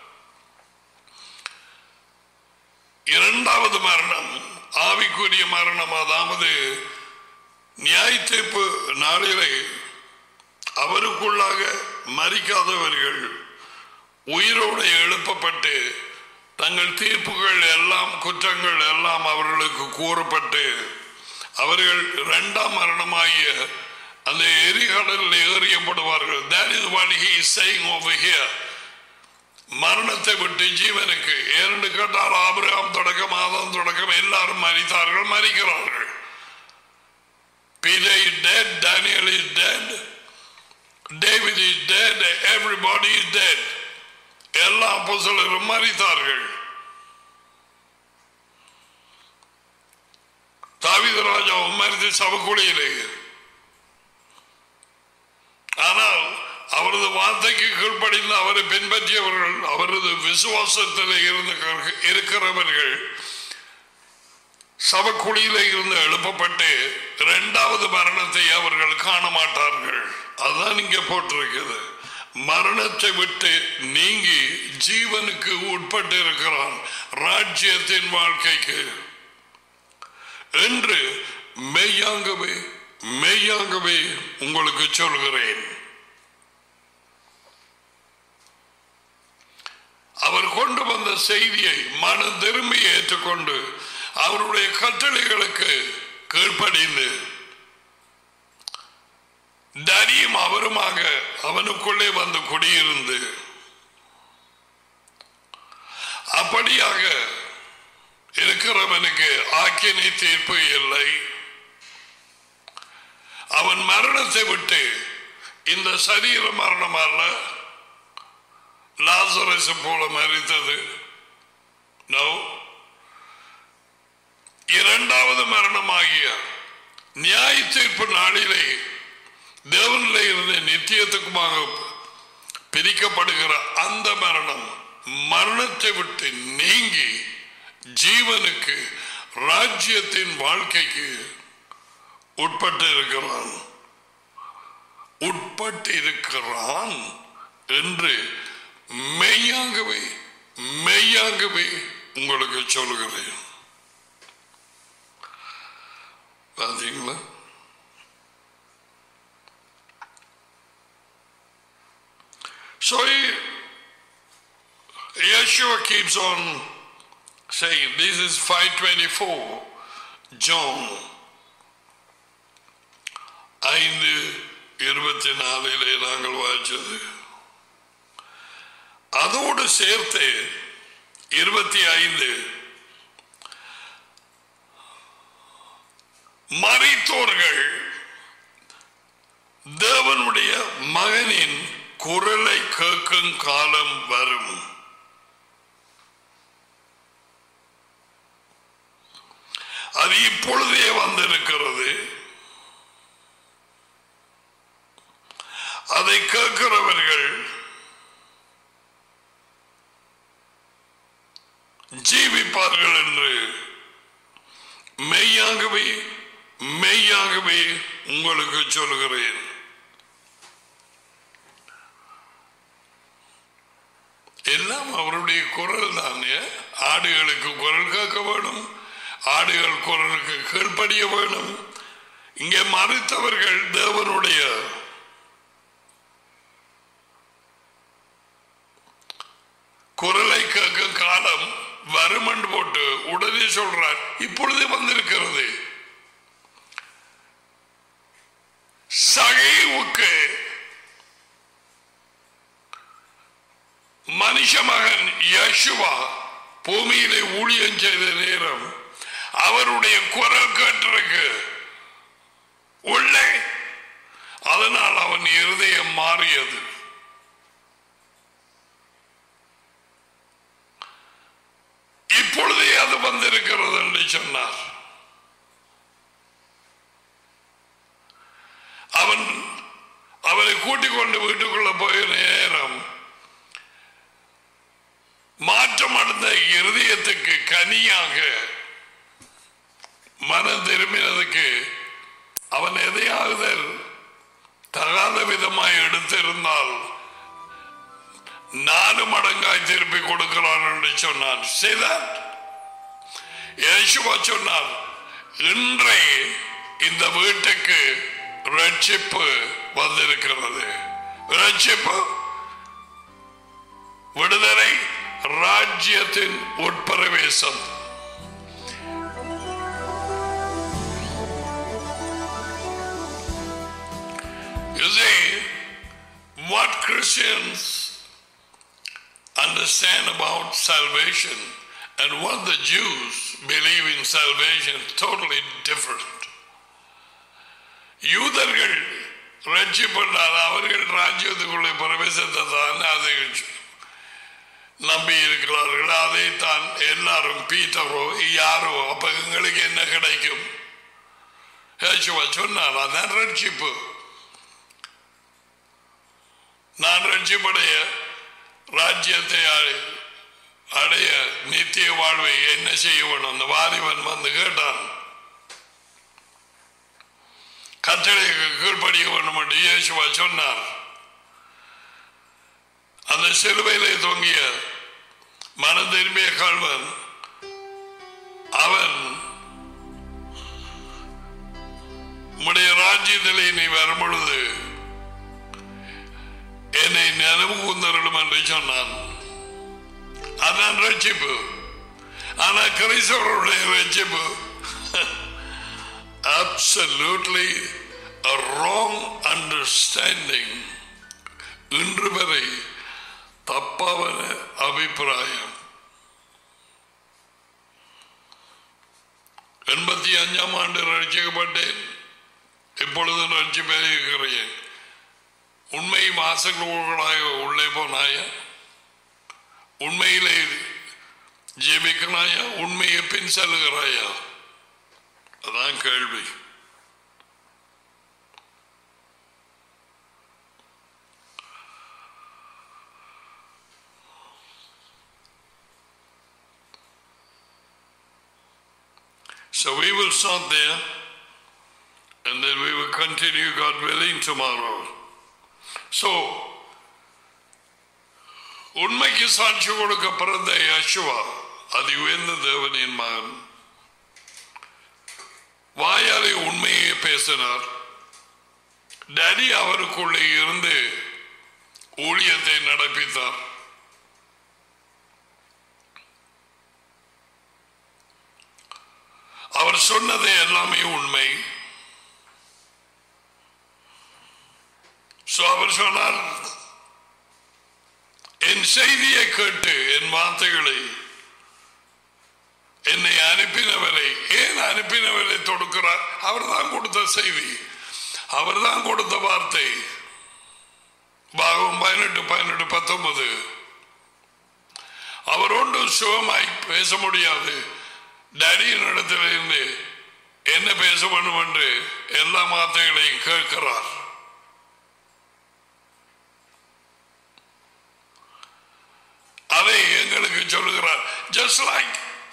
இரண்டாவது மரணம் ஆவிக்குரிய மரணம் அதாவது நியாய தீர்ப்பு நாளிலே அவருக்குள்ளாக மறிக்காதவர்கள் உயிரோடு எழுப்பப்பட்டு தங்கள் தீர்ப்புகள் எல்லாம் குற்றங்கள் எல்லாம் அவர்களுக்கு கூறப்பட்டு அவர்கள் இரண்டாம் மரணமாகிய அந்த எரிகடலில் எறியப்படுவார்கள் that is what he is saying over here மரணத்தை விட்டு ஜீவனுக்கு ஏன்னு கேட்டால் ஆபிரகாம் தொடக்கம் ஆதம் தொடக்கம் எல்லாரும் மறித்தார்கள் மறிக்கிறார்கள் Peter is dead, Daniel is dead, David is dead, everybody is dead. எல்லா அப்போஸ்தலரும் மறித்தார்கள் தாவீது ராஜாவும் மறித்து சபக்குழியிலே ஆனால் அவரது வார்த்தைக்கு கீழ்ப்படிந்து அவரை பின்பற்றியவர்கள் அவரது விசுவாசத்தில் இருந்து இருக்கிறவர்கள் சபக்குழியில இருந்து எழுப்பப்பட்டு இரண்டாவது மரணத்தை அவர்கள் காண மாட்டார்கள் அதுதான் இங்க போட்டிருக்குது மரணத்தை விட்டு நீங்கி ஜீவனுக்கு உட்பட்டு இருக்கிறான் ராஜ்யத்தின் வாழ்க்கைக்கு என்று மெய்யாகவே மெய்யாகவே உங்களுக்கு சொல்கிறேன் அவர் கொண்டு வந்த செய்தியை மன திரும்பி ஏற்றுக்கொண்டு அவருடைய கட்டளைகளுக்கு கீழ்ப்படிந்து தனியும் அவருமாக அவனுக்குள்ளே வந்து குடியிருந்து அப்படியாக இருக்கிறவனுக்கு ஆக்கினை தீர்ப்பு இல்லை அவன் மரணத்தை விட்டு இந்த சரீர மரணம் அல்ல லாசரஸ் போல மறித்தது நோ இரண்டாவது மரணமாகிய நியாய தீர்ப்பு நாளிலே தேவனிலே இருந்து நித்தியத்துக்குமாக பிரிக்கப்படுகிற அந்த மரணம் மரணத்தை விட்டு நீங்கி ஜீவனுக்கு ராஜ்யத்தின் வாழ்க்கைக்கு உட்பட்டு இருக்கிறான் உட்பட்டு இருக்கிறான் என்று மெய்யாகவே மெய்யாகவே உங்களுக்கு சொல்கிறேன் பார்த்தீங்களா So he, Yeshua keeps on saying, this is 524, John. ஐந்து இருபத்தி நாலிலே நாங்கள் வாய்ச்சது அதோடு சேர்த்து இருபத்தி ஐந்து மறித்தோர்கள் தேவனுடைய மகனின் குரலை கேட்கும் காலம் வரும் அது இப்பொழுதே வந்திருக்கிறது அதை கேட்கிறவர்கள் ஜீவிப்பார்கள் என்று மெய்யாகவே மெய்யாகவே உங்களுக்கு சொல்கிறேன் எல்லாம் அவருடைய குரல் தானே ஆடுகளுக்கு குரல் கேட்க வேணும் ஆடுகள் குரலுக்கு கீழ்ப்படிய வேணும் இங்கே மறுத்தவர்கள் தேவனுடைய குரலை கேட்கும் காலம் வருமன் போட்டு உடனே சொல்றார் இப்பொழுதே வந்திருக்கிறது சகைவுக்கு மனுஷ மகன் யசுவா பூமியிலே ஊழியம் செய்த நேரம் அவருடைய குரல் கேட்டிருக்கு உள்ளே அதனால் அவன் இருதயம் மாறியது இப்பொழுதே அது வந்திருக்கிறது என்று சொன்னார் அவன் அவரை கூட்டிக் கொண்டு வீட்டுக்குள்ள போய நேரம் மாற்றம் அடைந்த இருதயத்துக்கு கனியாக மனம் திரும்பினதுக்கு அவன் எதையாவது தகாத விதமாய் எடுத்திருந்தால் நாலு மடங்காய் திருப்பி கொடுக்கிறான் என்று சொன்னான் See that? இயேசுவா சொன்னார் இன்றே இந்த வீட்டுக்கு ரட்சிப்பு வந்திருக்கிறது ரட்சிப்பு விடுதலை ராஜ்யத்தின் உட்பிரவேசம் You see, what Christians understand about salvation and what the Jews believe in salvation is totally different. யூதர்கள் ரட்சிப்பட்டால் அவர்கள் ராஜ்யத்துக்குள்ளே பிரவேசத்தை தான் அதை நம்பி இருக்கிறார்கள் அதை தான் எல்லாரும் பீட்டரோ யாரோ அப்ப எங்களுக்கு என்ன கிடைக்கும் யேசுவா சொன்னால் அதான் ரட்சிப்பு நான் ரட்சிப்படைய ராஜ்யத்தை அடை- அடைய நித்திய வாழ்வை என்ன செய்ய வேணும் அந்த வாலிபன் வந்து கேட்டான் கட்டளைக்கு கீழ்ப்படிய வேண்டும் என்று இயேசுவா சொன்னார் அந்த சிலுவையிலே தொங்கிய மனம் திரும்பிய கல்வன் அவன் உம்முடைய ராஜ்யத்திலே நீ வரும் பொழுது என்னை நினைவு கூந்தரிடும் என்று சொன்னான் அதான் ரட்சிப்பு ஆனா கிறிஸ்தவருடைய ரட்சிப்பு absolutely a wrong understanding இன்று வரை தப்பான அபிப்பிராயம் எண்பத்தி அஞ்சாம் ஆண்டு ரட்சிக்கப்பட்டேன் இப்பொழுது ரட்சிப்பேன் உண்மை மாசங்களாக உள்ளே போனாய உண்மையிலே ஜீவிக்கிறாயா உண்மையை பின் செல்லுகிறாயா அதான் கேள்வி So we will stop there and then we will continue, God willing, tomorrow. So, உண்மைக்கு சாட்சி கொடுக்க பிறந்த யசுவா அது உயர்ந்த தேவனின் மகன் வாயாலே உண்மையை பேசினார் டேடி அவருக்குள்ளே இருந்து ஊழியத்தை நடப்பித்தார் அவர் சொன்னது எல்லாமே உண்மை So அவர் சொன்னார் என் செய்தியை கேட்டு என் வார்த்தைகளை என்னை அனுப்பினவரை ஏன் அனுப்பினவரை தொடுக்கிறார் அவர் தான் கொடுத்த செய்தி அவர் தான் கொடுத்த வார்த்தை பாகம் பதினெட்டு பதினெட்டு பத்தொன்பது அவர் ஒன்றும் சுகமாய் பேச முடியாது டேடியின் இடத்துல இருந்து என்ன பேச வேண்டும் என்று எல்லா வார்த்தைகளையும் கேட்கிறார் அதை எங்களுக்கு சொல்லுகிறார் ஜஸ்ட் லைக்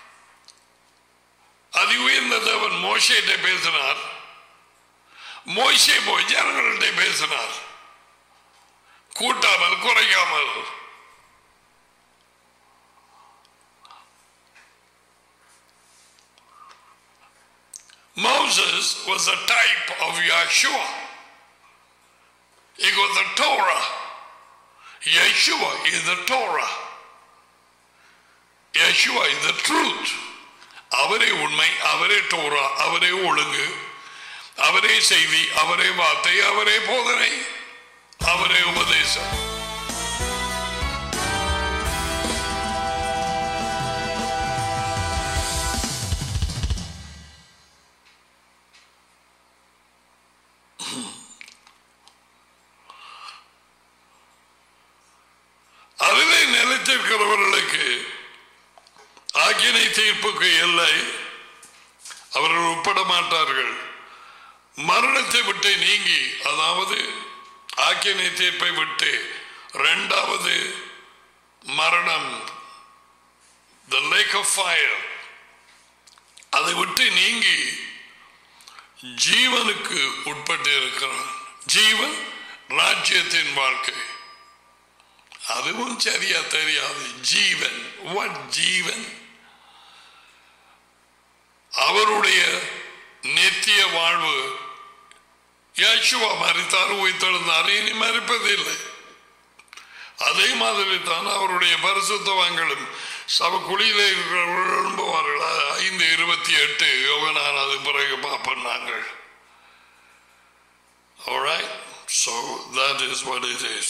அதி உயர்ந்த தேவன் மோசையிட்ட பேசினார் மோசே போய் ஜனங்கள்கிட்ட பேசினார் கூட்டாமல் குறைக்காமல் Moses was a type of Yeshua. He was the Torah. Yeshua is the Torah. Yeshua is the truth. அவரே உண்மை அவரே டோரா அவரே ஒழுங்கு அவரே செய்தி அவரே வார்த்தை அவரே போதனை அவரே உபதேசம் அதிலே நிலைத்திருக்கிறவர்களுக்கு ஆக்கினை தீர்ப்புக்கு இல்லை அவர்கள் உட்பட மாட்டார்கள் மரணத்தை விட்டு நீங்கி அதாவது ஆக்கினை தீர்ப்பை விட்டு இரண்டாவது மரணம் the lake of fire அதை விட்டு நீங்கி ஜீவனுக்கு உட்பட்டு இருக்கிறான் ஜீவன் ராஜ்யத்தின் வாழ்க்கை அதுவும் சரியா தெரியாது ஜீவன் வாட் ஜீவன் அவருடைய நித்திய வாழ்வு யாசுவா மறித்தார் உயிர்த்தெழுந்தார் இனி மறிப்பதில்லை அதே மாதிரி தான் அவருடைய பரிசுத்தவங்களும் சப குழியிலே இருக்கிறவர்கள் எழும்புவார்கள் ஐந்து இருபத்தி எட்டு யோகனான் அது பிறகு பார்ப்போம் நாங்கள் Alright, so that is what it is.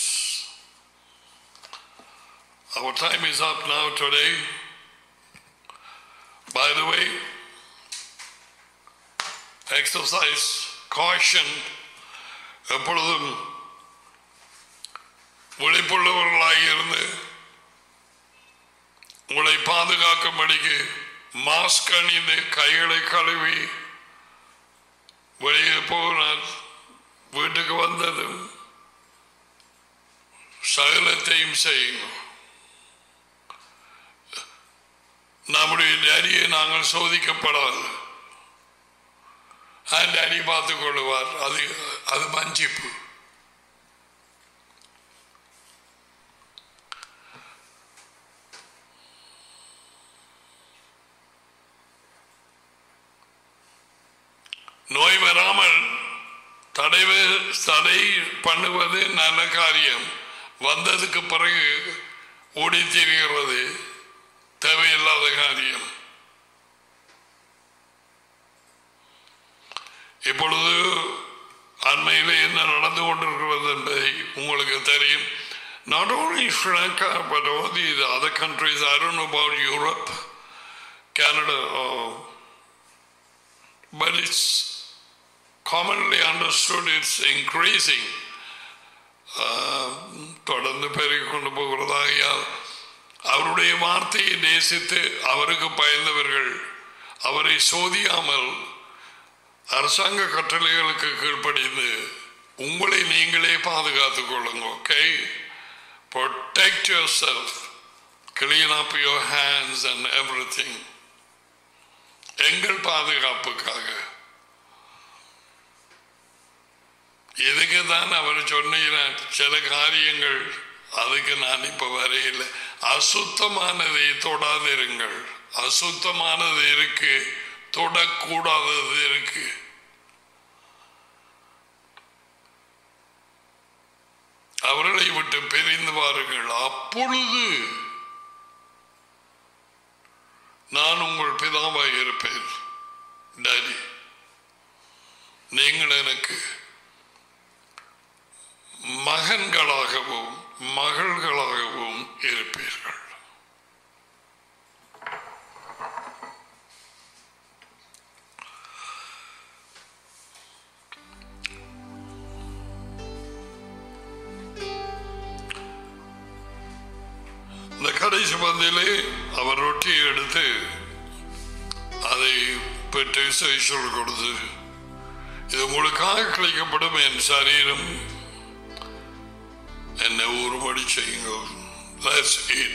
Our time is up now today. By the way, exercise caution எப்பொழுதும் விழிப்புள்ளவர்களாக இருந்து உங்களை பாதுகாக்கும்படிக்கு மாஸ்க் அணிந்து கைகளை கழுவி வெளியே போனார் வீட்டுக்கு வந்ததும் சகலத்தையும் செய்யும் நம்முடைய டேடியை நாங்கள் சோதிக்கப்படாது டேடி பார்த்துக் கொள்ளுவார் அது அது மஞ்சிப்பு நோய் வராமல் தடை தடை பண்ணுவது நல்ல காரியம் வந்ததுக்கு பிறகு ஓடி திரிகிறது தேவையில்லாத காரியம் இப்பொழுது அண்மையில் என்ன நடந்து கொண்டிருக்கிறது என்பதை உங்களுக்கு தெரியும் not only Sri Lanka but all the other countries I don't know about Europe Canada or, but it's commonly understood it's increasing தொடர்ந்து பெருகிக் கொண்டு போகிறதாகியால் அவருடைய வார்த்தையை நேசித்து அவருக்கு பயந்தவர்கள் அவரை சோதியாமல் அரசாங்க கட்டளைகளுக்கு கீழ்ப்படிந்து உங்களை நீங்களே பாதுகாத்துக் கொள்ளுங்க okay protect yourself clean up your hands and everything எங்கள் பாதுகாப்புக்காக இதுக்கு தான் அவர் சொன்னார் சில காரியங்கள் அதுக்கு நான் இப்ப வரையில் அசுத்தமானதை தொடாதிருங்கள் அசுத்தமானது இருக்கு தொடக்கூடாதது இருக்கு அவர்களை விட்டு பிரிந்து வாருங்கள் அப்பொழுது நான் உங்கள் பிதாவாக இருப்பேன் டாடி நீங்கள் எனக்கு மகன்களாகவும் மகள்களாகவும் இருப்பீர்கள் இந்த கடைசி பந்திலே அவர் ரொட்டியை எடுத்து அதை பெற்று சேஷல் கொடுத்து இது உங்களுக்காக கிடைக்கப்படும் என் சரீரம் என்னை ஒருபடி செய்யுங்க That's it.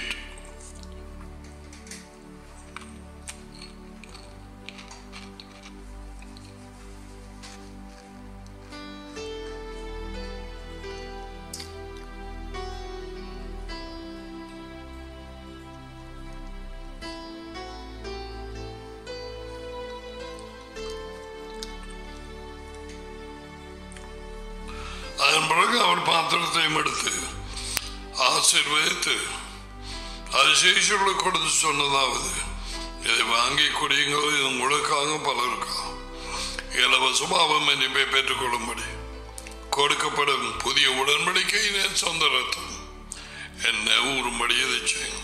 அதன் பிறகு அவர் பாத்திரத்தையும் எடுத்து ஆசீர்வதித்து அது சேஷர்களுக்கு கொடுத்து சொன்னதாவது இதை வாங்கி குடியுங்கள் இது உங்களுக்காக பலருக்கா இலவசமாகவும் மன்னிப்பை பெற்றுக்கொள்ளும்படி கொடுக்கப்படும் புதிய உடன்படிக்கையின் சொந்த ரத்தம் என்ன ஊறும்படி இதை செய்யும்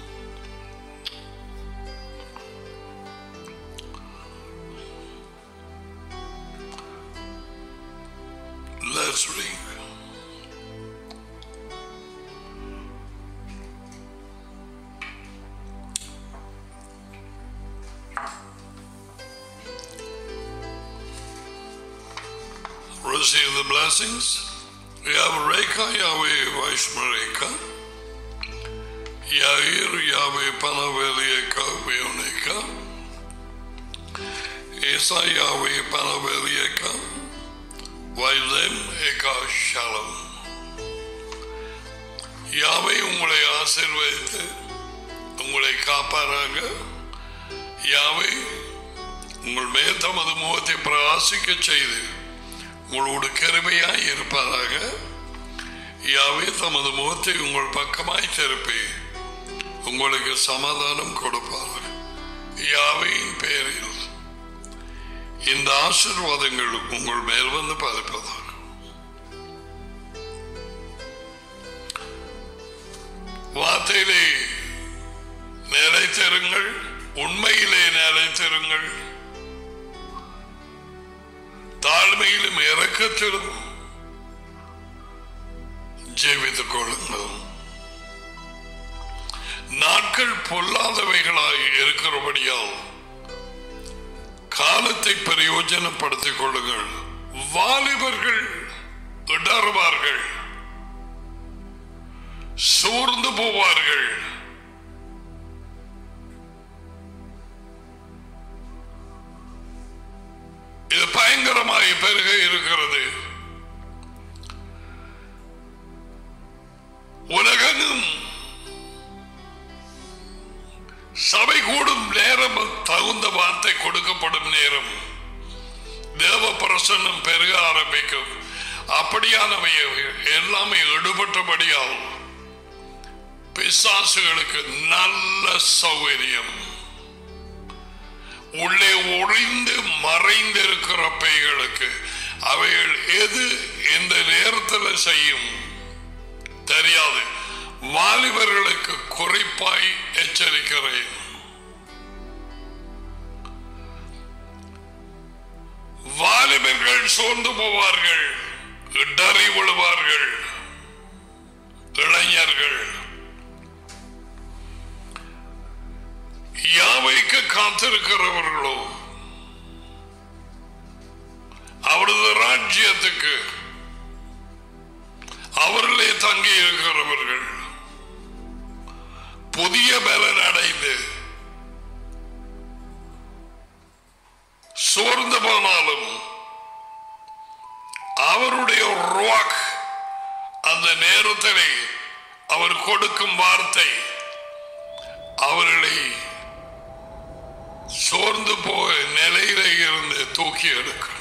Let's read. Receive the blessings. Yavreka Yahweh Vaishmareka. Yair Yahweh Panavelieka Vioneka. Esa Yahweh Panavelieka. Vailem Eka Shalom. யாவை உங்களை ஆசீர்வதித்து உங்களை காப்பாராக யாவை உங்கள் மேல் தமது முகத்தை பிரகாசிக்க செய்து உங்களோடு கருமையாய் இருப்பதாக யாவே தமது முகத்தை உங்கள் பக்கமாய் திருப்பி உங்களுக்கு சமாதானம் கொடுப்பார் யாவையின் பெயரில் இந்த ஆசீர்வாதங்கள் உங்கள் மேல் வந்து பதிப்பதாக வார்த்தையிலே நிலைத்திருங்கள் உண்மையிலே நிலைத்திருங்கள் தாழ்மையிலும் இறக்கத்திலும் ஜீவித்துக் கொள்ளுங்கள் நாட்கள் பொல்லாதவைகளாய் இருக்கிறபடியால் காலத்தை பிரயோஜனப்படுத்திக் கொள்ளுங்கள் வாலிபர்கள் இடறுவார்கள் சோர்ந்து போவார்கள் இது பயங்கரமாய் பெருக இருக்கிறது உலகெங்கும் சபை கூடும் நேரம் தகுந்த வார்த்தை கொடுக்கப்படும் நேரம் தேவ பிரசன்னம் பெருக ஆரம்பிக்கும் அப்படியானவை எல்லாமே எடுபட்டபடியால் பிசாசுகளுக்கு நல்ல சௌகரியம் உள்ளே ஒளிந்து மறைந்திருக்கிற பைகளுக்கு அவைகள் எது எந்த நேரத்தில் செய்யும் தெரியாது வாலிபர்களுக்கு குறிப்பாய் எச்சரிக்கிறேன் வாலிபர்கள் சோர்ந்து போவார்கள் இடறி விழுவார்கள் இளைஞர்கள் யாவைக்கு காத்திருக்கிறவர்களோ அவரது ராஜ்யத்துக்கு அவர்களே தங்கி இருக்கிறவர்கள் புதிய பலன் அடைந்து சோர்ந்து போனாலும் அவருடைய ரோக் அந்த நேரத்திலே அவர் கொடுக்கும் வார்த்தை அவர்களை சோர்ந்து போக நிலையில இருந்து தூக்கி எடுக்கும்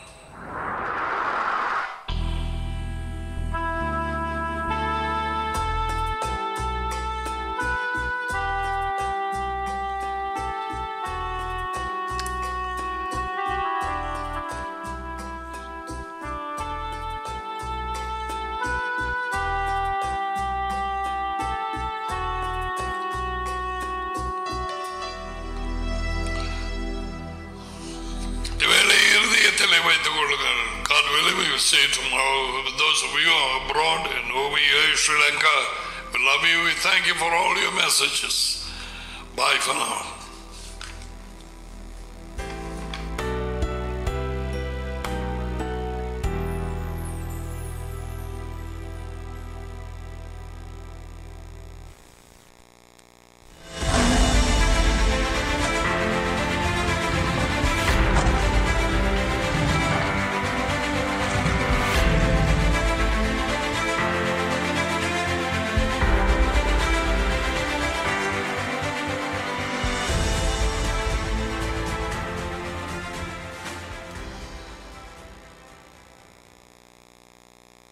இவளை இருதயத்திலே வைத்துக் கொள்ளுங்கள் God willing, we will say tomorrow, those of you who are abroad and over here in Sri Lanka, we love you. We thank you for all your messages. Bye for now.